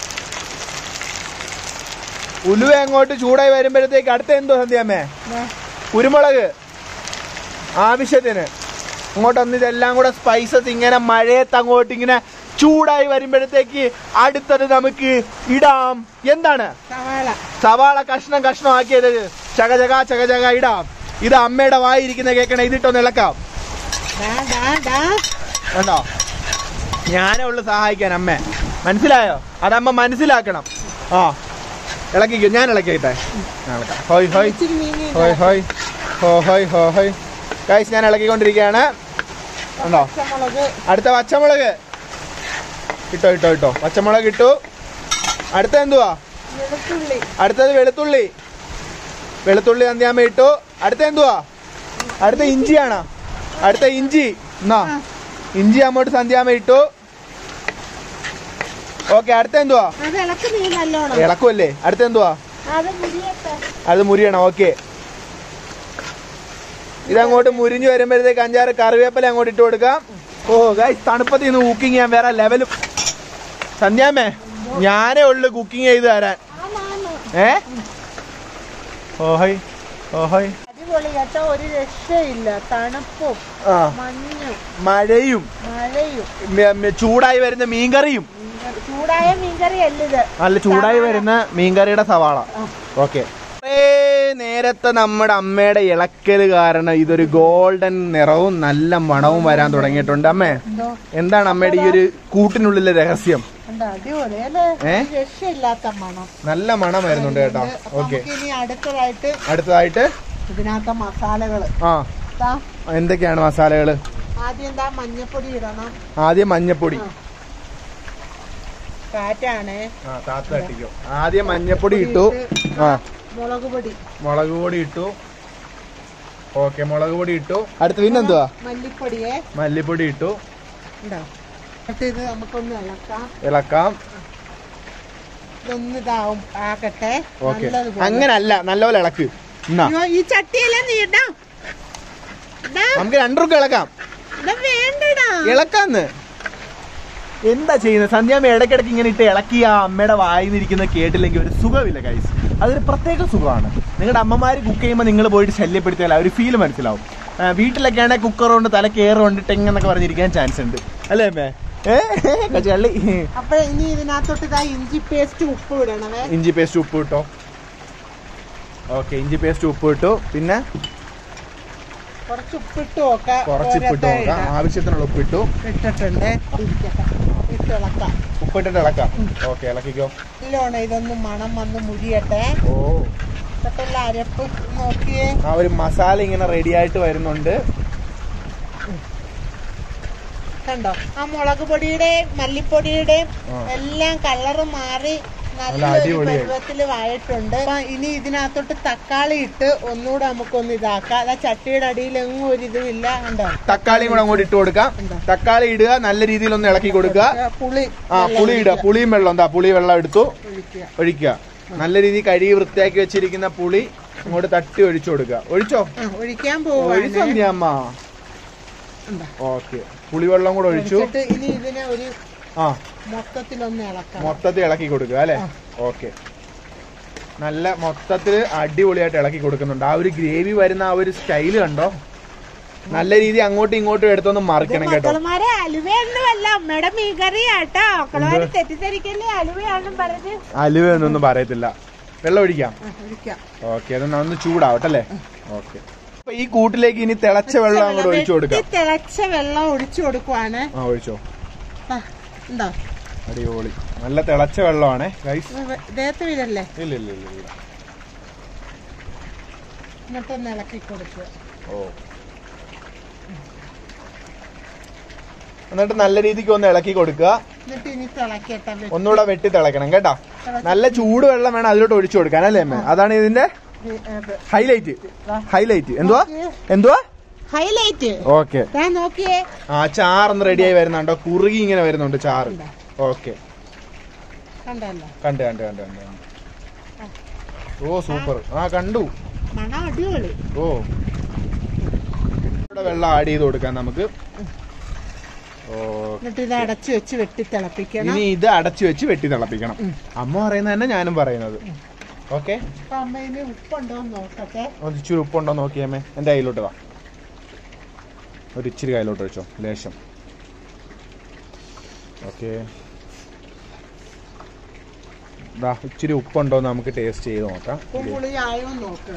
ഉലുവ അങ്ങോട്ട് ചൂടായി വരുമ്പോഴത്തേക്ക് അടുത്ത എന്തോ സന്ധ്യാമ്മേ കുരുമുളക് ആവശ്യത്തിന് അങ്ങോട്ടൊന്ന് ഇതെല്ലാം കൂടെ സ്പൈസസ് ഇങ്ങനെ മഴയത്ത് അങ്ങോട്ട് ഇങ്ങനെ ചൂടായി വരുമ്പോഴത്തേക്ക് അടുത്തത് നമുക്ക് ഇടാം എന്താണ് സവാള സവാള കഷ്ണം കഷ്ണം ആക്കിയത് ചകചക ചകചക ഇടാം ഇത് അമ്മയുടെ വായിരിക്കുന്ന കേക്കണേ ഇതിട്ടൊന്ന് ഇളക്കാം ഡാ ഡാ ഡാ കണ്ടോ ഞാനേ ഉള്ളു സഹായിക്കാൻ അമ്മ മനസ്സിലായോ അതമ്മ മനസ്സിലാക്കണം ആ ഇളക്കിക്കോ ഞാൻ ഇളക്കിട്ടെ ഞാൻ ഇളക്കാം ഹോയ് ഹോയ് ഇച്ചിരി മീനി ഹോയ് ഹോയ് ഹോ ഹോയ് ഹോ ഹോയ് ഗൈസ് ഞാൻ ഇളക്കിക്കൊണ്ടിരിക്കുകയാണ് കണ്ടോ പച്ചമുളക് അടുത്ത പച്ചമുളക് ഇട്ടോ ഇട്ടോ ഇട്ടോ പച്ചമുളക് ഇട്ടു അടുത്ത എന്തുവാ വെളുത്തുള്ളി അടുത്തത് വെളുത്തുള്ളി വെളുത്തുള്ളി അന്ത്യാമ്മ ഇട്ടു അടുത്ത എന്തുവാ അടുത്ത ഇഞ്ചിയാണ് അടുത്ത ഇഞ്ചി എന്നാ ഇഞ്ചി അങ്ങോട്ട് സന്ധ്യാമ്മ ഇട്ടു ഓക്കെ അടുത്ത എന്തുവാ അത് ഇളക്ക് നീ നല്ലോണം ഇളക്കുമല്ലേ അടുത്ത എന്തുവാ അത് മുരിയട്ടെ അത് മുരിയണം ഓക്കെ ഇതങ്ങോട്ട് മുരിഞ്ഞു വരുമ്പോഴത്തേക്ക് അഞ്ചാറ് കറിവേപ്പില അങ്ങോട്ട് ഇട്ട് കൊടുക്കാം ഓ ഗൈസ് തണുപ്പത്തിൽ നിന്ന് കുക്കിംഗ് ചെയ്യാൻ വേറെ ലെവലും സന്ധ്യാമ്മേ ഞാനേ ഉള്ളു കുക്കിംഗ് ചെയ്ത് തരാൻ ആന്നാന്ന്. ഏ ഓഹോയ് ഓഹോയ് അടിപൊളി കേട്ടോ ഒരു രക്ഷയില്ല തണുപ്പും ആ മഞ്ഞും മഴയും മഴയും മ- മ- ചൂടായി വരുന്ന മീൻകറിയും മീൻകറി- ചൂടായ മീൻകറി അല്ല ഇത് നല്ല ചൂടായി വരുന്ന മീൻകറിയുടെ സവാള ഓക്കെ നേരത്തെ നമ്മുടെ അമ്മയുടെ ഇളക്കല് കാരണം ഇതൊരു ഗോൾഡൻ നിറവും നല്ല മണവും വരാൻ തുടങ്ങിയിട്ടുണ്ട് അമ്മേ എന്തോ എന്താണ് അമ്മയുടെ ഈ ഒരു കൂട്ടിനുള്ളിലെ രഹസ്യം ഉണ്ട് അടിപൊളി അല്ലേ ഏ? രക്ഷയില്ലാത്ത മണം നല്ല മണം വരുന്നുണ്ട് കേട്ടോ അപ്പൊ ഓക്കെ നമുക്ക് ഇനി അടുത്തതായിട്ട് അടുത്തതായിട്ട് ഇതിനകത്തെ മസാലകള് ആ ദാ, എന്തൊക്കെയാണ് മസാലകള് ആദ്യം എന്താ മഞ്ഞപ്പൊടി ഇടണം ആദ്യം മഞ്ഞപ്പൊടി ആ. കാറ്റാണ് ആ താത്ത തട്ടിക്കോ ആദ്യം മഞ്ഞപ്പൊടി ഇട്ടു ആ മുളക് പൊടി മുളക് പൊടി ഇട്ടു ഓക്കെ മുളക് പൊടി ഇട്ടു അടുത്ത് പിന്നെന്തുവാ മല്ലിപ്പൊടിയെ മല്ലിപ്പൊടി ഇട്ടു ഉണ്ടോ എന്നിട്ട് ഇത് നമുക്കൊന്ന് ഇളക്കാം ഇളക്കാം ഇതൊന്ന് ഇതാവും ആകട്ടെ ഓക്കെ നല്ലതുപോലെ. അങ്ങനല്ല നല്ലപോലെ ഇളക്ക് എന്നാ അയ്യോ, ഈ ചട്ടിയെല്ലാം നീ ഇടാ ഇടാ, നമുക്ക് രണ്ടുപേർക്കും ഇളക്കാം ഇടാ വേണ്ടടാ ഇളക്കാന്ന് എന്താ ചെയ്യുന്നത് സന്ധ്യാമ്മ ഇടയ്ക്കിടയ്ക്ക് ഇങ്ങനെ ഇട്ട് ഇളക്കി ആ അമ്മയുടെ വായിന്നിരിക്കുന്ന കേട്ടില്ലെങ്കിൽ ഒരു സുഖമില്ല കൈസ് അതൊരു പ്രത്യേക സുഖമാണ് നിങ്ങളുടെ അമ്മമാര് കുക്ക് ചെയ്യുമ്പോൾ നിങ്ങൾ പോയിട്ട് ശല്യപ്പെടുത്തിയാൽ ആ ഒരു ഫീൽ മനസ്സിലാവും ആ, വീട്ടിലൊക്കെ ആണെങ്കിൽ കുക്കർ കൊണ്ട് തല കയറ് കൊണ്ട് ടെങ്ങെന്നൊക്കെ പറഞ്ഞിരിക്കാൻ ചാൻസ് ഉണ്ട് അല്ലേ അമ്മേ ഏ കള്ളി അപ്പൊ ഇനി ഇതിനകത്തോട്ട് ഇതാ ഇഞ്ചി പേസ്റ്റ് ഉപ്പ് ഇടണമേ ഇഞ്ചി പേസ്റ്റ് ഉപ്പ് ഇട്ടോ ഓക്കെ ഇഞ്ചി പേസ്റ്റ് ഉപ്പ് ഇട്ടു പിന്നെ കുറച്ച് ഉപ്പിട്ട് നോക്കാം കുറച്ച് ഉപ്പ് ഇട്ട് നോക്കാം ആവശ്യത്തിനുള്ള ഉപ്പ് ഇട്ടു ഇട്ടിട്ടുണ്ട് ഇരിക്കട്ടെ. ഇട്ട് ഇളക്കാം ഉപ്പിട്ടിട്ട് ഇളക്കാം ഓക്കെ ഇളക്കിക്കോ നല്ലോണം ഇതൊന്ന് മണം വന്ന് മുരിയട്ടെ ഓ ഇട്ടിട്ടുള്ള അരപ്പ് നോക്കിയേ ആ ഒരു മസാല ഇങ്ങനെ റെഡി ആയിട്ട് വരുന്നുണ്ട് കണ്ടോ ആ മുളക് പൊടിയുടെയും മല്ലിപ്പൊടിയുടെയും ആ. എല്ലാം കളറ് മാറി നല്ല നല്ലൊരു അടിപൊളിയായി. പരുവത്തില് വായിട്ടുണ്ട് അപ്പൊ ഇനി ഇതിനകത്തോട്ട് തക്കാളി ഇട്ട് ഒന്നുകൂടെ നമുക്കൊന്ന് ഇതാക്കാം അതാ ചട്ടിയുടെ അടിയിൽ എങ്ങും ഒരു ഇതുമില്ല കണ്ടോ തക്കാളിയും കൂടെ അങ്ങോട്ട് ഇട്ട് കൊടുക്കാം എന്താ? തക്കാളി ഇടുക നല്ല രീതിയിൽ ഒന്ന് ഇളക്കി കൊടുക്കുക ആ, പുളി ആ നല്ല പുളി ഇടുക പുളിയും വെള്ളം എന്താ പുളി വെള്ളം എടുത്തു ഒഴിക്കുക ഒഴിക്കുക നല്ല രീതിയിൽ കഴുകി വൃത്തിയാക്കി വെച്ചിരിക്കുന്ന പുളി അങ്ങോട്ട് തട്ടി ഒഴിച്ചു കൊടുക്കുക ഒഴിച്ചോ ആ, ഒഴിക്കാൻ ഒഴിച്ചോ പോവാണ് അമ്മ എന്താ? ഓക്കെ പുളിവെള്ളം കൂടെ ഒഴിച്ചു ഒഴിച്ചിട്ട് ഇനി ഇതിനെ ഒരു ആ മൊത്തത്തിലൊന്ന് ഇളക്കാം മൊത്തത്തിൽ ഇളക്കി കൊടുക്കുക അല്ലെ ഓക്കെ നല്ല മൊത്തത്തിൽ അടിപൊളിയായിട്ട് ഇളക്കി കൊടുക്കുന്നുണ്ട് ആ ഒരു ഗ്രേവി വരുന്ന ആ ഒരു സ്റ്റൈല് കണ്ടോ നല്ല രീതി അങ്ങോട്ടും ഇങ്ങോട്ടും എടുത്തൊന്ന് മറിക്കണം കേട്ടോ മക്കളുമാരെ അലുവയൊന്നുമല്ല അമ്മയുടെ മീൻകറിയാട്ടോ മക്കളുമാര് തെറ്റിദ്ധരിക്കല്ലേ അലുവയാണെന്നും പറഞ്ഞ് അലുവ എന്നൊന്നും പറയത്തില്ല വെള്ളം ഒഴിക്കാം ആ, ഒഴിക്കാം ഓക്കെ അത് ഒന്ന് ചൂടാവട്ടെ അല്ലേ ഓക്കെ അപ്പൊ ഈ കൂട്ടിലേക്ക് ഇനി തിളച്ച വെള്ളം അങ്ങോട്ട് ഒഴിച്ചു കൊടുക്കാം വെട്ടി തിളച്ച വെള്ളം ഒഴിച്ചു കൊടുക്കുവാണ് ആ ഒഴിച്ചോ ആ, ഉണ്ടോ അടിപൊളി നല്ല തിളച്ച വെള്ളമാണേ ഗൈസ് ദേഹത്ത് വീഴല്ലേ ഇല്ല ഇല്ല ഇല്ല ഇല്ല എന്നിട്ടൊന്ന് ഇളക്കി കൊടുക്കുക ഓ എന്നിട്ട് നല്ല രീതിക്ക് ഒന്ന് ഇളക്കി കൊടുക്കുക എന്നിട്ട് ഇനി തിളക്കട്ടെ വെട്ടി. ഒന്നുകൂടെ വെട്ടി തിളക്കണം കേട്ടാ നല്ല ചൂട് വെള്ളം വേണം അതിലോട്ട് ഒഴിച്ചു കൊടുക്കാൻ അല്ലേ അമ്മ അതാണ് ഇതിന്റെ അത്. ഹൈലൈറ്റ് ഹൈലൈറ്റ് എന്തുവാ എന്തുവാ ഹൈലൈറ്റ് ഓക്കെ ദാ നോക്കിയേ ആ ചാറൊന്ന് റെഡിയായി വരുന്നുണ്ടോ കുറുകി ഇങ്ങനെ വരുന്നുണ്ട് ചാറ് ഓക്കെ കണ്ടല്ലോ കണ്ട് കണ്ട് കണ്ട് കണ്ട് കണ്ട്. ഓ സൂപ്പർ ആ കണ്ടു മണം അടിപൊളി ഓ ഇവിടെ വെള്ളം ആഡ് ചെയ്ത് കൊടുക്കാം നമുക്ക് ഓ എന്നിട്ട് ഇത് അടച്ചു വെച്ച് വെട്ടി തിളപ്പിക്കണം ഇനി ഇത് അടച്ചു വെച്ച് വെട്ടി തിളപ്പിക്കണം അമ്മ പറയുന്നത് തന്നെ ഞാനും പറയുന്നത് ഓക്കെ അപ്പൊ അമ്മ ഇനി ഉപ്പുണ്ടോ എന്ന് നോക്കട്ടെ ഒന്ന് ഇച്ചിരി ഉപ്പുണ്ടോ നോക്കിയമ്മേ എൻ്റെ കയ്യിലോട്ട് വാ ഒരു ഇച്ചിരി കയ്യിലോട്ട് വെച്ചോ ലേശം ഓക്കെ ദാ ഇച്ചിരി ഉപ്പുണ്ടോ എന്ന് നമുക്ക് ടേസ്റ്റ് ചെയ്ത് നോക്കാം ഉപ്പും പുളി ആയോ എന്ന് നോക്ക്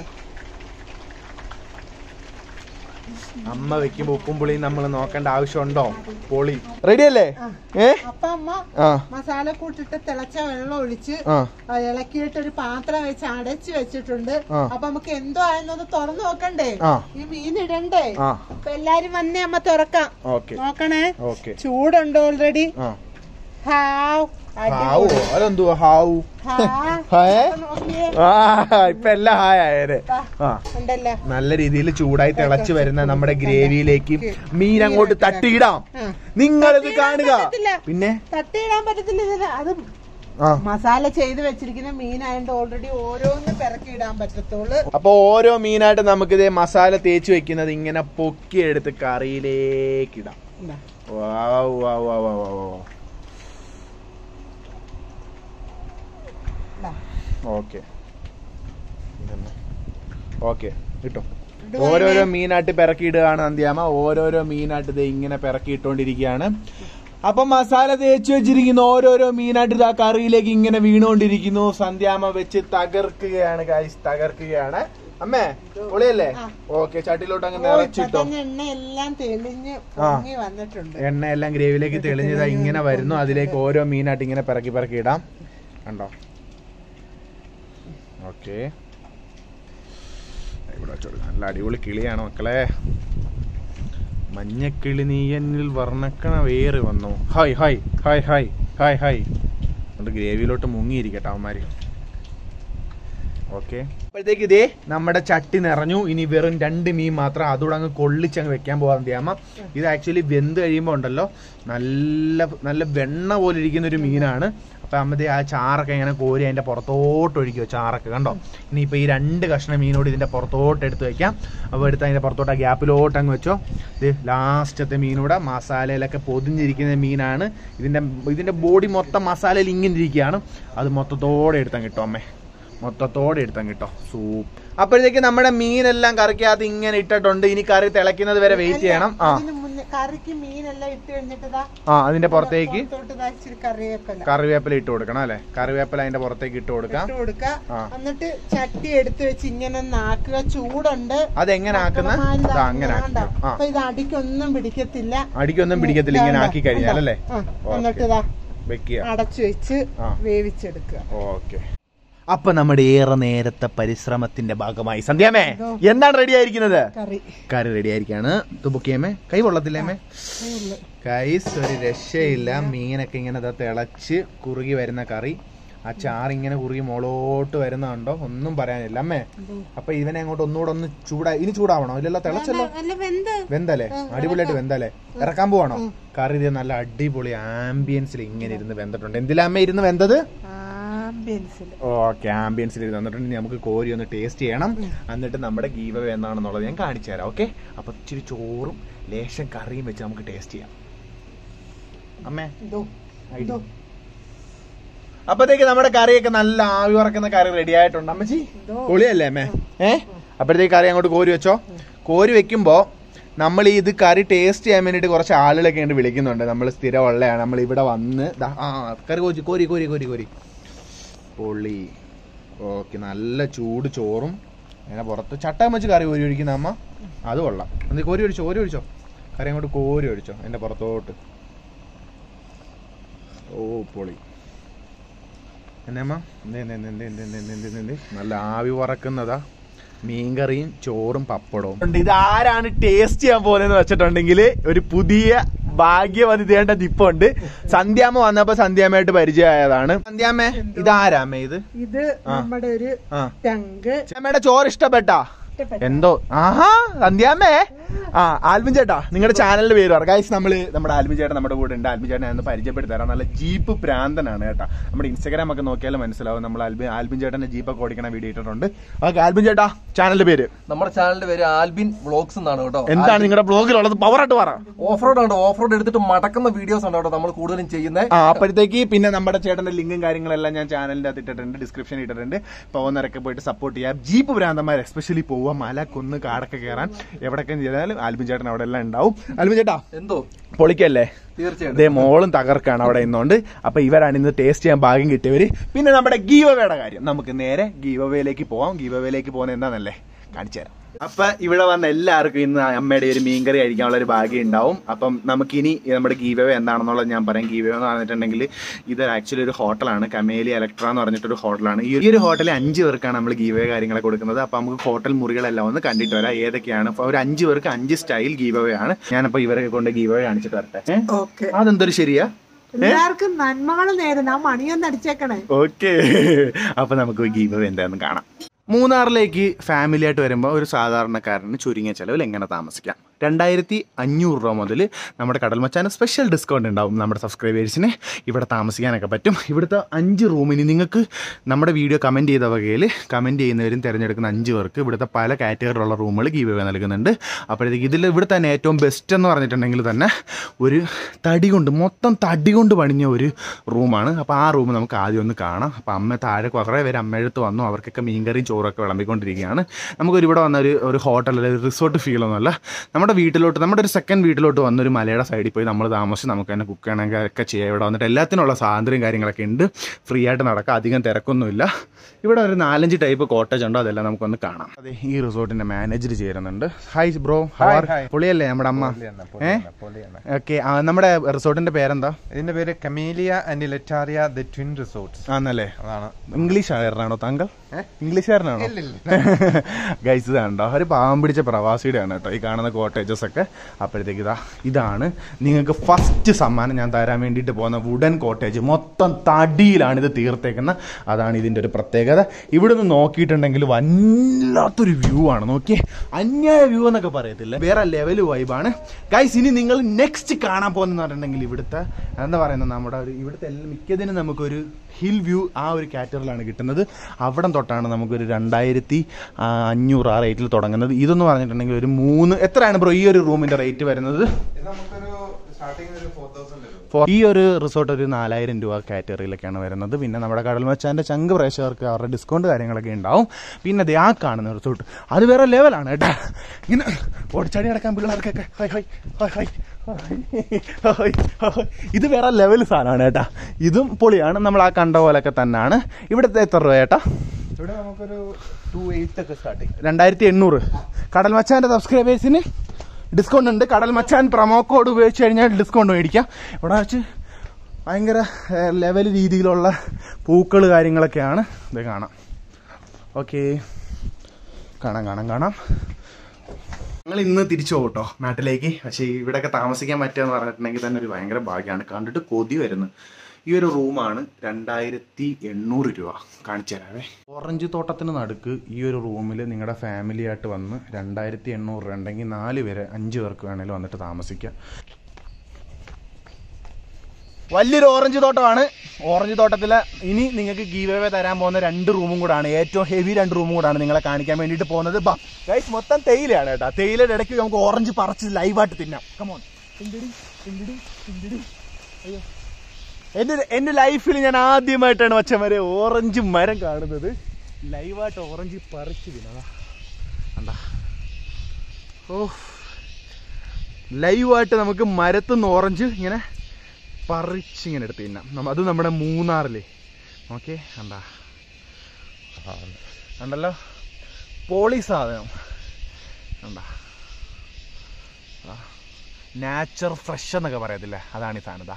അമ്മ വെക്കുമ്പോ ഉപ്പും പുളിയും നമ്മൾ നോക്കേണ്ട ആവശ്യമുണ്ടോ പൊളി റെഡി അല്ലേ ഏ അപ്പൊ അമ്മ ആ മസാല കൂട്ടിട്ട് തിളച്ച വെള്ളം ഒഴിച്ച് ആ ആ, ഇളക്കിയിട്ട് ഒരു പാത്രം വെച്ച് അടച്ചു വെച്ചിട്ടുണ്ട് ആ. അപ്പൊ നമുക്ക് എന്തോ ആയെന്നൊന്ന് തുറന്നു നോക്കണ്ടേ ആ ഈ മീൻ ഇടണ്ടേ ആ അപ്പൊ എല്ലാരും വന്നേ അമ്മ തുറക്കാം ഓക്കെ നോക്കണേ ഓക്കെ ചൂടുണ്ട് ഓൾറെഡി ആ ഹാവ് ഹാവോ അതെന്തുവാ ഹാവു ഹായ് നോക്കിയേ ആ ഇപ്പൊ എല്ലാം ഹായ് ആയേരെ ആ ഉണ്ടല്ലോ നല്ല രീതിയിൽ ചൂടായി തിളച്ചു വരുന്ന നമ്മുടെ ഗ്രേവിയിലേക്ക് മീൻ അങ്ങോട്ട് തട്ടിയിടാം ആ. നിങ്ങളിത് കാണുക പറ്റത്തില്ല. പിന്നെ തട്ടിയിടാൻ പറ്റത്തില്ല ഇതിന് അത് ആ മസാല ചെയ്ത് വെച്ചിരിക്കുന്ന മീനായതുകൊണ്ട് ഓൾറെഡി ഓരോന്ന് പിറക്കി ഇടാൻ പറ്റത്തുള്ളൂ അപ്പൊ ഓരോ മീനായിട്ട് നമുക്കിത് മസാല തേച്ച് വെക്കുന്നത് ഇങ്ങനെ പൊക്കിയെടുത്ത് കറിയിലേക്ക് ഇടാം ഇതാ. വാവ് വാവ് വാവ് വാവ് വാവ് വാവ്. ഇതാ. ഓക്കെ ഓക്കെ കിട്ടോ ഇടുവാണേ. ഓരോരോ മീനായിട്ട് പിറക്കിയിടുകയാണ് അന്ത്യാമ ഓരോരോ മീനായിട്ട് ഇത് ഇങ്ങനെ പിറക്കിയിട്ടുകൊണ്ടിരിക്കുകയാണ് അപ്പൊ മസാല തേച്ച് വെച്ചിരിക്കുന്ന ഓരോരോ മീനായിട്ട് ഇതാ കറിയിലേക്ക് ഇങ്ങനെ വീണുകൊണ്ടിരിക്കുന്നു സന്ധ്യാമ്മ വെച്ച് തകർക്കുകയാണ് ഗൈസ് തകർക്കുകയാണ് അമ്മേ പൊളിയല്ലേ ഓക്കെ ചട്ടിലോട്ട് അങ്ങ് നിറച്ചിട്ടോ തന്നെ എണ്ണ എല്ലാം തെളിഞ്ഞ് പൊങ്ങി വന്നിട്ടുണ്ട് എണ്ണ എല്ലാം ഗ്രേവിയിലേക്ക് തെളിഞ്ഞതാ ഇങ്ങനെ വരുന്നു അതിലേക്ക് ഓരോ മീനായിട്ട് ഇങ്ങനെ പിറക്കി പിറക്കി ഇടാം കണ്ടോ ഓക്കെ ഇവിടെ വെച്ചോളൂ നല്ല അടിപൊളി കിളിയാണ് മക്കളെ മഞ്ഞക്കിളി നീ എന്നിൽ വർണ്ണക്കണ വേറ് വന്നു hi hi hi hi hi hi അതുകൊണ്ട് ഗ്രേവിയിലോട്ട് മുങ്ങിയിരിക്കട്ടെ അവന്മാര് ഓക്കെ അപ്പോഴത്തേക്ക് ഇതേ നമ്മുടെ ചട്ടി നിറഞ്ഞു ഇനി വെറും രണ്ട് മീൻ മാത്രം അതുകൂടെ അങ്ങ് കൊള്ളിച്ചങ്ങ് വെക്കാൻ പോകാൻ ചെയ്യാമ ഇത് ആക്ച്വലി വെന്ത് കഴിയുമ്പോൾ ഉണ്ടല്ലോ നല്ല നല്ല വെണ്ണ പോലെ ഇരിക്കുന്ന ഒരു മീനാണ് അപ്പൊ അമ്മതേ ആ ചാറൊക്കെ ഇങ്ങനെ കോരി അതിന്റെ പുറത്തോട്ട് ഒഴിക്കുമോ ചാറൊക്കെ കണ്ടോ ഇനിയിപ്പോ ഈ രണ്ട് കഷ്ണം മീനോട് ഇതിന്റെ പുറത്തോട്ട് എടുത്ത് വെക്കാം അപ്പോൾ എടുത്ത് അതിന്റെ പുറത്തോട്ട് ആ ഗ്യാപ്പിലോട്ട് അങ്ങ് വെച്ചോ ഇത് ലാസ്റ്റത്തെ മീനൂടെ മസാലയിലൊക്കെ പൊതിഞ്ഞിരിക്കുന്ന മീനാണ് ഇതിന്റെ ഇതിന്റെ ബോഡി മൊത്തം മസാലയിൽ ഇങ്ങനെ ഇരിക്കുകയാണ് അത് മൊത്തത്തോടെ എടുത്താൽ കിട്ടും അമ്മേ മൊത്തത്തോടെ എടുത്താൽ കിട്ടോ സൂപ്പ് അപ്പോഴത്തേക്ക് നമ്മുടെ മീനെല്ലാം കറിക്കകത്ത് ഇങ്ങനെ ഇട്ടിട്ടുണ്ട് ഇനി കറി തിളയ്ക്കുന്നത് വരെ വെയിറ്റ് ചെയ്യണം ആ അതിന് മുന്നേ കറിക്ക് മീനെല്ലാം ഇട്ട് കഴിഞ്ഞിട്ടതാ ആ അതിന്റെ പുറത്തേക്ക് പുറത്തോട്ട് ദാ ഇച്ചിരി കറിവേപ്പില കറിവേപ്പില ഇട്ട് കൊടുക്കണം അല്ലെ കറിവേപ്പില അതിന്റെ പുറത്തേക്ക് ഇട്ട് കൊടുക്കാം ഇട്ട് കൊടുക്ക ആ. എന്നിട്ട് ചട്ടി എടുത്ത് വെച്ച് ഇങ്ങനെ നാക്കുക ചൂടുണ്ട് അതെങ്ങനെ ആക്കുന്ന മക്കളമാര് ഇതാ ദാ അങ്ങനെ ഇങ്ങനെ ആക്കി കണ്ടോ? ആ അപ്പൊ ഇത് അടിക്കൊന്നും പിടിക്കത്തില്ല അടിക്കൊന്നും പിടിക്കത്തില്ല ഇങ്ങനെ ഇതാ, ആക്കി കഴിഞ്ഞാൽ അല്ലേ ആ, എന്നിട്ട് ഇതാ വെക്കുക അടച്ചു വെച്ച് ആ. വേവിച്ചെടുക്കുക ഓക്കെ അപ്പൊ നമ്മുടെ ഏറെ നേരത്തെ പരിശ്രമത്തിന്റെ ഭാഗമായി സന്ധ്യാമേ എന്താണ് റെഡി ആയിരിക്കുന്നത് കറി കറി റെഡി ആയിരിക്കാണ് ഇത് ബുക്ക് ചെയ്യാമേ കൈ കൊള്ളത്തില്ലേമേ ഉള്ളു. കൈസ് ഒരു രക്ഷയില്ല മീനൊക്കെ ഇങ്ങനെ ദാ തിളച്ച് കുറുകി വരുന്ന കറി ആ ചാറിങ്ങനെ കുറുകി മുകളോട്ട് വരുന്നുണ്ടോ ഒന്നും പറയാനില്ല അമ്മേ അപ്പൊ ഇവനെ അങ്ങോട്ട് ഒന്നുകൂടെ ഒന്ന് ചൂടാ ഇനി ചൂടാവണോ ഇല്ലല്ലോ തിളച്ചല്ലോ നല്ല വെന്ത് വെന്തല്ലേ അടിപൊളിയായിട്ട് വെന്തല്ലേ ഇറക്കാൻ പോവാണോ കറി ഇത് നല്ല അടിപൊളി ആംബിയൻസിൽ ഇങ്ങനെ ഇരുന്ന് വെന്തിട്ടുണ്ട് എന്തിലാ അമ്മ ഇരുന്ന് വെന്തത് ആംബിയൻസിൽ ഓക്കെ ആംബിയൻസിൽ ഇരുന്ന് വന്നിട്ടുണ്ട് ഇനി നമുക്ക് കോരി ഒന്ന് ടേസ്റ്റ് ചെയ്യണം എന്നിട്ട് നമ്മുടെ ഗീവ എന്താണെന്നുള്ളത് ഞാൻ കാണിച്ചു തരാം ഓക്കെ അപ്പൊ ഇച്ചിരി ചോറും ലേശം കറിയും വെച്ച് നമുക്ക് ടേസ്റ്റ് ചെയ്യാം അമ്മേ ഇതോ ഇതോ അപ്പത്തേക്ക് നമ്മുടെ കറിയൊക്കെ നല്ല ആവി പറക്കുന്ന കറി റെഡി ആയിട്ടുണ്ട് അമ്മച്ചി ഇതോ. പൊളിയല്ലേ അമ്മേ ഏ അപ്പോഴത്തേക്ക് കറി അങ്ങോട്ട് കോരി വെച്ചോ കോരി വെക്കുമ്പോ നമ്മൾ ഇത് കറി ടേസ്റ്റ് ചെയ്യാൻ വേണ്ടിട്ട് കുറച്ച് ആളുകളൊക്കെ ഉണ്ട് വിളിക്കുന്നുണ്ട് നമ്മൾ സ്ഥിരം ഉള്ളതാണ് നമ്മൾ ഇവിടെ വന്ന് ദാ, ആ കറി കോരി കോരി കോരി കോരി കോരി പൊളി ഓക്കെ നല്ല ചൂട് ചോറും അങ്ങനെ പുറത്ത് ചട്ടം വെച്ച് കറി കോരി ഒഴിക്കുന്ന അമ്മ അത് കൊള്ളാം എന്ത് കോരി ഒഴിച്ചോ കോരി ഒഴിച്ചോ കറി അങ്ങോട്ട് കോരി ഒഴിച്ചോ എൻ്റെ പുറത്തോട്ട് ഓ പൊളി എന്നമ്മ എന്ത് എന്ത് എന്ത് എന്ത് എന്ത് എന്ത് എന്ത് എന്ത് എന്ത് നല്ല ആവി പറക്കുന്നതാ മീൻകറിയും ചോറും പപ്പടവും ഇത് ആരാണ് ടേസ്റ്റ് ചെയ്യാൻ പോകുന്നതെന്ന് വെച്ചിട്ടുണ്ടെങ്കിൽ ഒരു പുതിയ ഭാഗ്യവനിതേണ്ട ദിപ്പുണ്ട് സന്ധ്യാമ്മ വന്നപ്പോ സന്ധ്യാമ്മയായിട്ട് പരിചയമായതാണ് സന്ധ്യാമ്മ ഇതാരാമ്മ ഇത് ഇത് നമ്മുടെ ഒരു ആ ടങ്ക് അമ്മയുടെ ചോറ് ഇഷ്ടപ്പെട്ടാ എന്തോ ആഹാ സന്ധ്യാമ്മേ ആ ആൽബിൻ ചേട്ടാ നിങ്ങളുടെ ചാനലിന്റെ പേര് പറ ഗൈസ് നമ്മള് നമ്മുടെ ആൽബിൻ ചേട്ടൻ നമ്മുടെ കൂടെ ഉണ്ട് ആൽബിൻ ചേട്ടനെ ഒന്ന് പരിചയപ്പെടുത്തി തരാം നല്ല ജീപ്പ് പ്രാന്തനാണ് കേട്ടാ നമ്മുടെ ഇൻസ്റ്റാഗ്രാം ഒക്കെ നോക്കിയാലും മനസ്സിലാവും നമ്മൾ ആൽബിൻ ആൽബിൻ ചേട്ടന്റെ ജീപ്പൊക്കെ ഓടിക്കണ വീഡിയോ ഇട്ടിട്ടുണ്ട് ഓക്കെ ആൽബിൻ ചേട്ടാ ചാനലിന്റെ പേര് നമ്മുടെ ചാനലിന്റെ പേര് ആൽബിൻ വ്ളോഗ്സ് എന്നാണ് കേട്ടോ എന്താണ് നിങ്ങളുടെ ബ്ലോഗിലുള്ളത് പവറായിട്ട് പറ ഓഫ് റോഡ് ആണ് ഓഫ് റോഡ് എടുത്തിട്ട് മടക്കുന്ന വീഡിയോസ് ആണ് കേട്ടോ നമ്മൾ കൂടുതലും ചെയ്യുന്നത് ആ അപ്പോഴത്തേക്ക് പിന്നെ നമ്മുടെ ചേട്ടന്റെ ലിങ്കും കാര്യങ്ങളെല്ലാം ഞാൻ ചാനലിന്റെ അകത്ത് ഇട്ടിട്ടുണ്ട് ഡിസ്ക്രിപ്ഷൻ ഇട്ടിട്ടുണ്ട് പോകുന്നവരൊക്കെ പോയിട്ട് സപ്പോർട്ട് ചെയ്യാം ജീപ്പ് ഭ്രാന്തന്മാർ എസ്പെഷ്യലി പോവുക മല കുന്ന് കാടൊക്കെ കയറാൻ എവിടെയൊക്കെ ചെയ്താലും ആൽബിൻ ചേട്ടൻ അവിടെ എല്ലാം ഉണ്ടാവും ആൽബിൻ ചേട്ടാ എന്തോ പൊളിക്കല്ലേ തീർച്ചയായിട്ടും ഇതേ മോളും തകർക്കാണ് അവിടെ ഇന്നുകൊണ്ട് അപ്പൊ ഇവരാണ് ഇന്ന് ടേസ്റ്റ് ചെയ്യാൻ ഭാഗ്യം കിട്ടിയവര് പിന്നെ നമ്മുടെ ഗീവവേയുടെ കാര്യം നമുക്ക് നേരെ ഗീവവേയിലേക്ക് പോവാം ഗീവവേയിലേക്ക് പോകുന്നത് എന്താണെന്നല്ലേ കാണിച്ചു തരാം അപ്പൊ ഇവിടെ വന്ന എല്ലാവർക്കും ഇന്ന് അമ്മയുടെ ഒരു മീൻകറി കഴിക്കാനുള്ള ഒരു ഭാഗ്യം ഉണ്ടാവും അപ്പം നമുക്കിനി നമ്മുടെ ഗീവവേ എന്താണെന്നുള്ളത് ഞാൻ പറയാം ഗീവവേ എന്ന് പറഞ്ഞിട്ടുണ്ടെങ്കിൽ ഇത് ആക്ച്വലി ഒരു ഹോട്ടലാണ് കമേലി എലക്ട്ര എന്ന് പറഞ്ഞിട്ടൊരു ഹോട്ടലാണ് ഈ ഒരു ഹോട്ടലിൽ അഞ്ച് പേർക്കാണ് നമ്മൾ ഗീവവേ കാര്യങ്ങളെ കൊടുക്കുന്നത് അപ്പൊ നമുക്ക് ഹോട്ടൽ മുറികളെല്ലാം ഒന്ന് കണ്ടിട്ട് വരാം ഏതൊക്കെയാണ് അപ്പൊ ഒരു അഞ്ച് പേർക്ക് അഞ്ച് സ്റ്റൈൽ ഗീവവേ ആണ് ഞാനപ്പോ ഇവരെ കൊണ്ട് ഗീവവേ കാണിച്ചിട്ട് വരട്ടെ ഏ? ഓക്കെ അതെന്തൊരു ശരിയാ എല്ലാവർക്കും നന്മകൾ നേരുന്ന ആ മണിയൊന്ന് അടിച്ചേക്കണേ ഓക്കെ അപ്പൊ നമുക്ക് ഗീവ് എന്താന്ന് കാണാം മൂന്നാറിലേക്ക് ഫാമിലി ആയിട്ട് വരുമ്പോൾ ഒരു സാധാരണക്കാരന് ചുരുങ്ങിയ ചെലവിൽ എങ്ങനെ താമസിക്കാം രണ്ടായിരത്തി അഞ്ഞൂറ് രൂപ മുതൽ നമ്മുടെ കടൽ മച്ചാന് സ്പെഷ്യൽ ഡിസ്കൗണ്ട് ഉണ്ടാവും നമ്മുടെ സബ്സ്ക്രൈബേഴ്സിന് ഇവിടെ താമസിക്കാനൊക്കെ പറ്റും ഇവിടുത്തെ അഞ്ച് റൂമിന് നിങ്ങൾക്ക് നമ്മുടെ വീഡിയോ കമൻറ്റ് ചെയ്ത വകയിൽ കമൻറ്റ് ചെയ്യുന്നവരും തിരഞ്ഞെടുക്കുന്ന അഞ്ച് പേർക്ക് ഇവിടുത്തെ പല കാറ്റഗറിയിലുള്ള റൂമുകൾ ഗീവ് നൽകുന്നുണ്ട് അപ്പോഴത്തേക്ക് ഇതിൽ ഇവിടെ തന്നെ ഏറ്റവും ബെസ്റ്റ് എന്ന് പറഞ്ഞിട്ടുണ്ടെങ്കിൽ തന്നെ ഒരു തടി കൊണ്ട് മൊത്തം തടി കൊണ്ട് പണിഞ്ഞ ഒരു റൂമാണ് അപ്പോൾ ആ റൂം നമുക്ക് ആദ്യം ഒന്ന് കാണാം അപ്പോൾ അമ്മ താഴെ കുറേ പേര് അമ്മയടുത്ത് വന്നു അവർക്കൊക്കെ മീൻകറിയും ചോറൊക്കെ വിളമ്പിക്കൊണ്ടിരിക്കുകയാണ് നമുക്കൊരു ഇവിടെ വന്ന ഒരു ഒരു ഹോട്ടൽ അല്ലെങ്കിൽ റിസോർട്ട് ഫീലൊന്നുമല്ല നമ്മൾ നമ്മുടെ വീട്ടിലോട്ട് നമ്മുടെ ഒരു സെക്കൻഡ് വീട്ടിലോട്ട് വന്നൊരു മലയുടെ സൈഡിൽ പോയി നമ്മൾ താമസിച്ച് നമുക്ക് തന്നെ കുക്ക് ചെയ്യണമെങ്കിൽ ഒക്കെ ചെയ്യാം ഇവിടെ വന്നിട്ട് എല്ലാത്തിനുള്ള സ്വാതന്ത്ര്യം കാര്യങ്ങളൊക്കെ ഉണ്ട് ഫ്രീ ആയിട്ട് നടക്കാം അധികം തിരക്കൊന്നുമില്ല ഇവിടെ ഒരു നാലഞ്ച് ടൈപ്പ് കോട്ടേജ് ഉണ്ടോ അതെല്ലാം നമുക്കൊന്ന് കാണാം അതെ ഈ റിസോർട്ടിന്റെ മാനേജർ ചേരുന്നുണ്ട് ഹായ് ബ്രോ പൊളിയല്ലേ നമ്മുടെ അമ്മ ഏ ഓക്കെ നമ്മുടെ റിസോർട്ടിന്റെ പേരെന്താ ഇതിന്റെ പേര് Camellia and Elettaria the twin resorts ആന്നല്ലേ അതാണ് ഇംഗ്ലീഷുകാരനാണോ താങ്കൾ ഇംഗ്ലീഷുകാരനാണോ ഗൈസ് ഇതാണ്ടോ ഒരു പാവം പിടിച്ച പ്രവാസിയുടെയാണ് കേട്ടോ ഈ കാണുന്ന കോട്ടേജസ് ഒക്കെ അപ്പോഴത്തേക്ക് ഇതാ ഇതാണ് നിങ്ങൾക്ക് ഫസ്റ്റ് സമ്മാനം ഞാൻ തരാൻ വേണ്ടിയിട്ട് പോകുന്ന വുഡൻ കോട്ടേജ് മൊത്തം തടിയിലാണ് ഇത് തീർത്തേക്കുന്നത് അതാണ് ഇതിൻ്റെ ഒരു പ്രത്യേകത ഇവിടെ നിന്ന് നോക്കിയിട്ടുണ്ടെങ്കിൽ വല്ലാത്തൊരു വ്യൂ ആണ് നോക്കിയേ അന്യായ വ്യൂ എന്നൊക്കെ പറയത്തില്ല വേറെ ലെവൽ വൈബാണ് ഗൈസ് ഇനി നിങ്ങൾ നെക്സ്റ്റ് കാണാൻ പോകുന്ന പറഞ്ഞിട്ടുണ്ടെങ്കിൽ ഇവിടുത്തെ എന്താ പറയുന്നത് നമ്മുടെ ഒരു ഇവിടുത്തെ എല്ലാ മിക്കതിനും നമുക്കൊരു ഹിൽ വ്യൂ ആ ഒരു കാറ്റഗറിലാണ് കിട്ടുന്നത് അവിടം തൊട്ടാണ് നമുക്കൊരു രണ്ടായിരത്തി ആ, അഞ്ഞൂറ് ആ റേറ്റിൽ തുടങ്ങുന്നത് ഇതെന്ന് പറഞ്ഞിട്ടുണ്ടെങ്കിൽ ഒരു മൂന്ന് എത്രയാണ് ബ്രോ ഈ ഒരു റൂമിന്റെ റേറ്റ് വരുന്നത് ഇത് നമുക്കൊരു സ്റ്റാർട്ടിംഗ് ഒരു ഫോർ തൗസൻഡ് വരും For- ഈ ഒരു റിസോർട്ട് ഒരു നാലായിരം രൂപ കാറ്റഗറിയിലൊക്കെയാണ് വരുന്നത് പിന്നെ നമ്മുടെ കടൽ മച്ചാൻ്റെ ചങ്ക് പ്രേക്ഷകർക്ക് അവരുടെ ഡിസ്കൗണ്ട് കാര്യങ്ങളൊക്കെ ഉണ്ടാവും പിന്നെ ദേ ആ കാണുന്ന റിസോർട്ട് അത് വേറെ ലെവലാണ് കേട്ടാ ഇങ്ങനെ ഓടിച്ചാടി നടക്കാൻ പിള്ളേർക്കൊക്കെ ഹൈ ഹൈ ഹൈ ഹൈ ഹൈ, ഹൈ. ഇത് വേറെ ലെവൽ സാധനമാണ് കേട്ടാ ഇതും പൊളിയാണ് നമ്മൾ ആ കണ്ട പോലൊക്കെ തന്നെയാണ് ഇവിടുത്തെ എത്ര രൂപ ചേട്ടാ ഇവിടെ നമുക്കൊരു ടു എയ്റ്റ് ഒക്കെ സ്റ്റാർട്ടിങ് രണ്ടായിരത്തി എണ്ണൂറ് കടൽ മച്ചാൻ്റെ സബ്സ്ക്രൈബേഴ്സിന് ഡിസ്കൗണ്ട് ഉണ്ട് കടൽ മച്ചാൻ പ്രൊമോ കോഡ് ഉപയോഗിച്ച് കഴിഞ്ഞാൽ ഡിസ്കൗണ്ട് മേടിക്കാം ഇവിടെ വെച്ച് ഭയങ്കര ലെവൽ രീതിയിലുള്ള പൂക്കൾ കാര്യങ്ങളൊക്കെയാണ് ഇത് കാണാം ഓക്കെ കാണാം കാണാം കാണാം ഞങ്ങൾ ഇന്ന് തിരിച്ചു പോകും കേട്ടോ നാട്ടിലേക്ക് പക്ഷേ ഇവിടെയൊക്കെ താമസിക്കാൻ പറ്റുക എന്ന് പറഞ്ഞിട്ടുണ്ടെങ്കിൽ തന്നെ ഒരു ഭയങ്കര ഭാഗ്യമാണ് കണ്ടിട്ട് കൊതി വരുന്നു ഈ ഒരു റൂമാണ് രണ്ടായിരത്തി എണ്ണൂറ് രൂപ കാണിച്ചു തരാവേ ഓറഞ്ച് തോട്ടത്തിന് നടുക്ക് ഈ ഒരു റൂമിൽ നിങ്ങളുടെ ഫാമിലി ആയിട്ട് വന്ന് രണ്ടായിരത്തി എണ്ണൂറ് രൂപ ഉണ്ടെങ്കിൽ നാല് പേര് അഞ്ച് പേർക്ക് വേണേലും വന്നിട്ട് താമസിക്കാം വലിയൊരു ഓറഞ്ച് തോട്ടമാണ് ഓറഞ്ച് തോട്ടത്തിൽ ഇനി നിങ്ങൾക്ക് ഗീവ് അവേ തരാൻ പോകുന്ന രണ്ട് റൂമും കൂടാണ് ഏറ്റവും ഹെവി രണ്ട് റൂമും കൂടാണ് നിങ്ങളെ കാണിക്കാൻ വേണ്ടിയിട്ട് പോകുന്നത് ബാ ഗൈസ് മൊത്തം തേയിലയാണ് കേട്ടോ തേയിലയുടെ ഇടയ്ക്ക് നമുക്ക് ഓറഞ്ച് പറിച്ച് ലൈവായിട്ട് തിന്നാം കമോൺ അയ്യോ എന്റെ എന്റെ ലൈഫിൽ ഞാൻ ആദ്യമായിട്ടാണ് മച്ചമരെ ഓറഞ്ച് മരം കാണുന്നത് ലൈവായിട്ട് ഓറഞ്ച് പറിച്ച് തിന്നതാ കണ്ടാ ഓ ലൈവായിട്ട് നമുക്ക് മരത്തുനിന്ന് ഓറഞ്ച് ഇങ്ങനെ പറിച്ചിങ്ങനെ എടുത്ത് തിന്നാം നമ്മ- അത് നമ്മുടെ മൂന്നാറിലെ ഓക്കെ കണ്ടാ കണ്ടല്ലോ പോളി സാധനം കണ്ടാ നാച്ചർ ഫ്രഷ് എന്നൊക്കെ പറയത്തില്ലേ അതാണ് ഈ സാധനം ഇതാ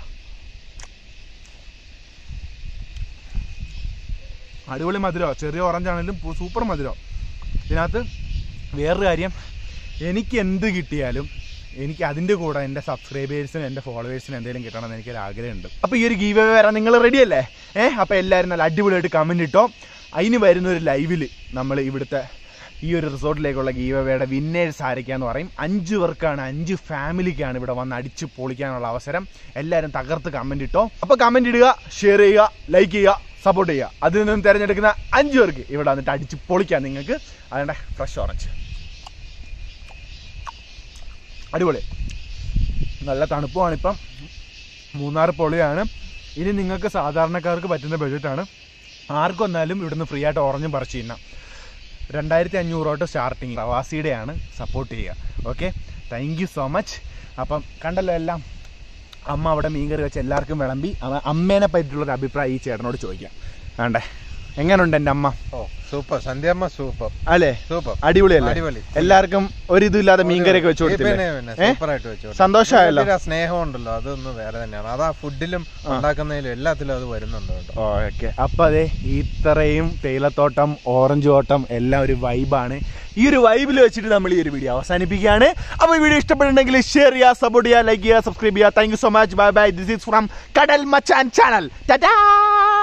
അടിപൊളി മധുരോ ചെറിയ ഓറഞ്ച് ആണെങ്കിലും പു- സൂപ്പർ മധുരോ ഇതിനകത്ത് വേറൊരു കാര്യം എനിക്ക് എന്ത് കിട്ടിയാലും എനിക്ക് അതിൻ്റെ കൂടെ എൻ്റെ സബ്സ്ക്രൈബേഴ്സിനും എൻ്റെ ഫോളോവേഴ്സിനും എന്തെങ്കിലും കിട്ടണമെന്ന് എനിക്കൊരു ആഗ്രഹമുണ്ട് അപ്പോൾ ഈ ഒരു ഗീവ് വരാൻ നിങ്ങൾ റെഡി അല്ലേ ഏഹ് അപ്പോൾ എല്ലാവരും നല്ല അടിപൊളിയായിട്ട് കമൻറ്റ് ഇട്ടോ അതിന് വരുന്ന ഒരു ലൈവിൽ നമ്മൾ ഇവിടുത്തെ ഈ ഒരു റിസോർട്ടിലേക്കുള്ള ഗീവ് അവയുടെ വിന്നേഴ്സ് ആരൊക്കെയാന്ന് പറയും അഞ്ച് പേർക്കാണ് അഞ്ച് ഫാമിലിക്കാണ് ഇവിടെ വന്ന് അടിച്ച് പൊളിക്കാനുള്ള അവസരം എല്ലാവരും തകർത്ത് കമൻറ്റ് ഇട്ടോ അപ്പോൾ കമൻറ്റ് ഇടുക ഷെയർ ചെയ്യുക ലൈക്ക് ചെയ്യുക സപ്പോർട്ട് ചെയ്യുക അതിൽ നിന്നും തിരഞ്ഞെടുക്കുന്ന അഞ്ച് പേർക്ക് ഇവിടെ വന്നിട്ട് അടിച്ച് പൊളിക്കാം നിങ്ങൾക്ക് അതുകൊണ്ട് ഫ്രഷ് ഓറഞ്ച് അടിപൊളി നല്ല തണുപ്പുമാണ് ഇപ്പം മൂന്നാർ പൊളിയാണ് ഇനി നിങ്ങൾക്ക് സാധാരണക്കാർക്ക് പറ്റുന്ന ബഡ്ജറ്റാണ് ആർക്കും വന്നാലും ഇവിടുന്ന് ഫ്രീ ആയിട്ട് ഓറഞ്ചും പറിച്ച് തിന്നാം രണ്ടായിരത്തി അഞ്ഞൂറ് തൊട്ട് സ്റ്റാർട്ടിങ് പ്രവാസിയുടെയാണ് സപ്പോർട്ട് ചെയ്യുക okay thank you so much അപ്പം കണ്ടല്ലോ എല്ലാം അമ്മ അവിടെ മീൻകറി വെച്ച് എല്ലാവർക്കും വിളമ്പി അവ അമ്മേനെ പറ്റിയിട്ടുള്ളൊരു അഭിപ്രായം ഈ ചേട്ടനോട് ചോദിക്കാം വേണ്ടേ എങ്ങനെയുണ്ട് എൻ്റെ അമ്മ ഓ സൂപ്പർ സന്ധ്യമ്മ സൂപ്പർ അല്ലേ സൂപ്പർ അടിപൊളിയല്ലേ അടിപൊളി. എല്ലാവർക്കും ഒരിതുമില്ലാതെ മീൻകറിയൊക്കെ വെച്ച് കൊടുത്തില്ലേ ഏ? സൂപ്പർ ആയിട്ട് വെച്ചു സന്തോഷമായല്ലോ ആ സ്നേഹം ഉണ്ടല്ലോ അതൊന്നും വേറെ തന്നെയാണ് അത് ആ ഫുഡിലും ഉണ്ടാക്കുന്നതിലും എല്ലാത്തിലും അത് വരുന്നുണ്ട് കേട്ടോ ഓക്കെ അപ്പൊ അതെ ഇത്രയും തേയിലത്തോട്ടം ഓറഞ്ച് തോട്ടം എല്ലാം ഒരു വൈബാണ് ഈ ഒരു വൈബിൽ വെച്ചിട്ട് നമ്മൾ ഈ ഒരു വീഡിയോ അവസാനിപ്പിക്കുകയാണ് അപ്പൊ ഈ വീഡിയോ ഇഷ്ടപ്പെട്ടുണ്ടെങ്കിൽ ഷെയർ ചെയ്യുക സപ്പോർട്ട് ചെയ്യുക ലൈക്ക് ചെയ്യുക സബ്സ്ക്രൈബ് ചെയ്യുക thank you so much bye bye this is from Kadal Machan channel Tata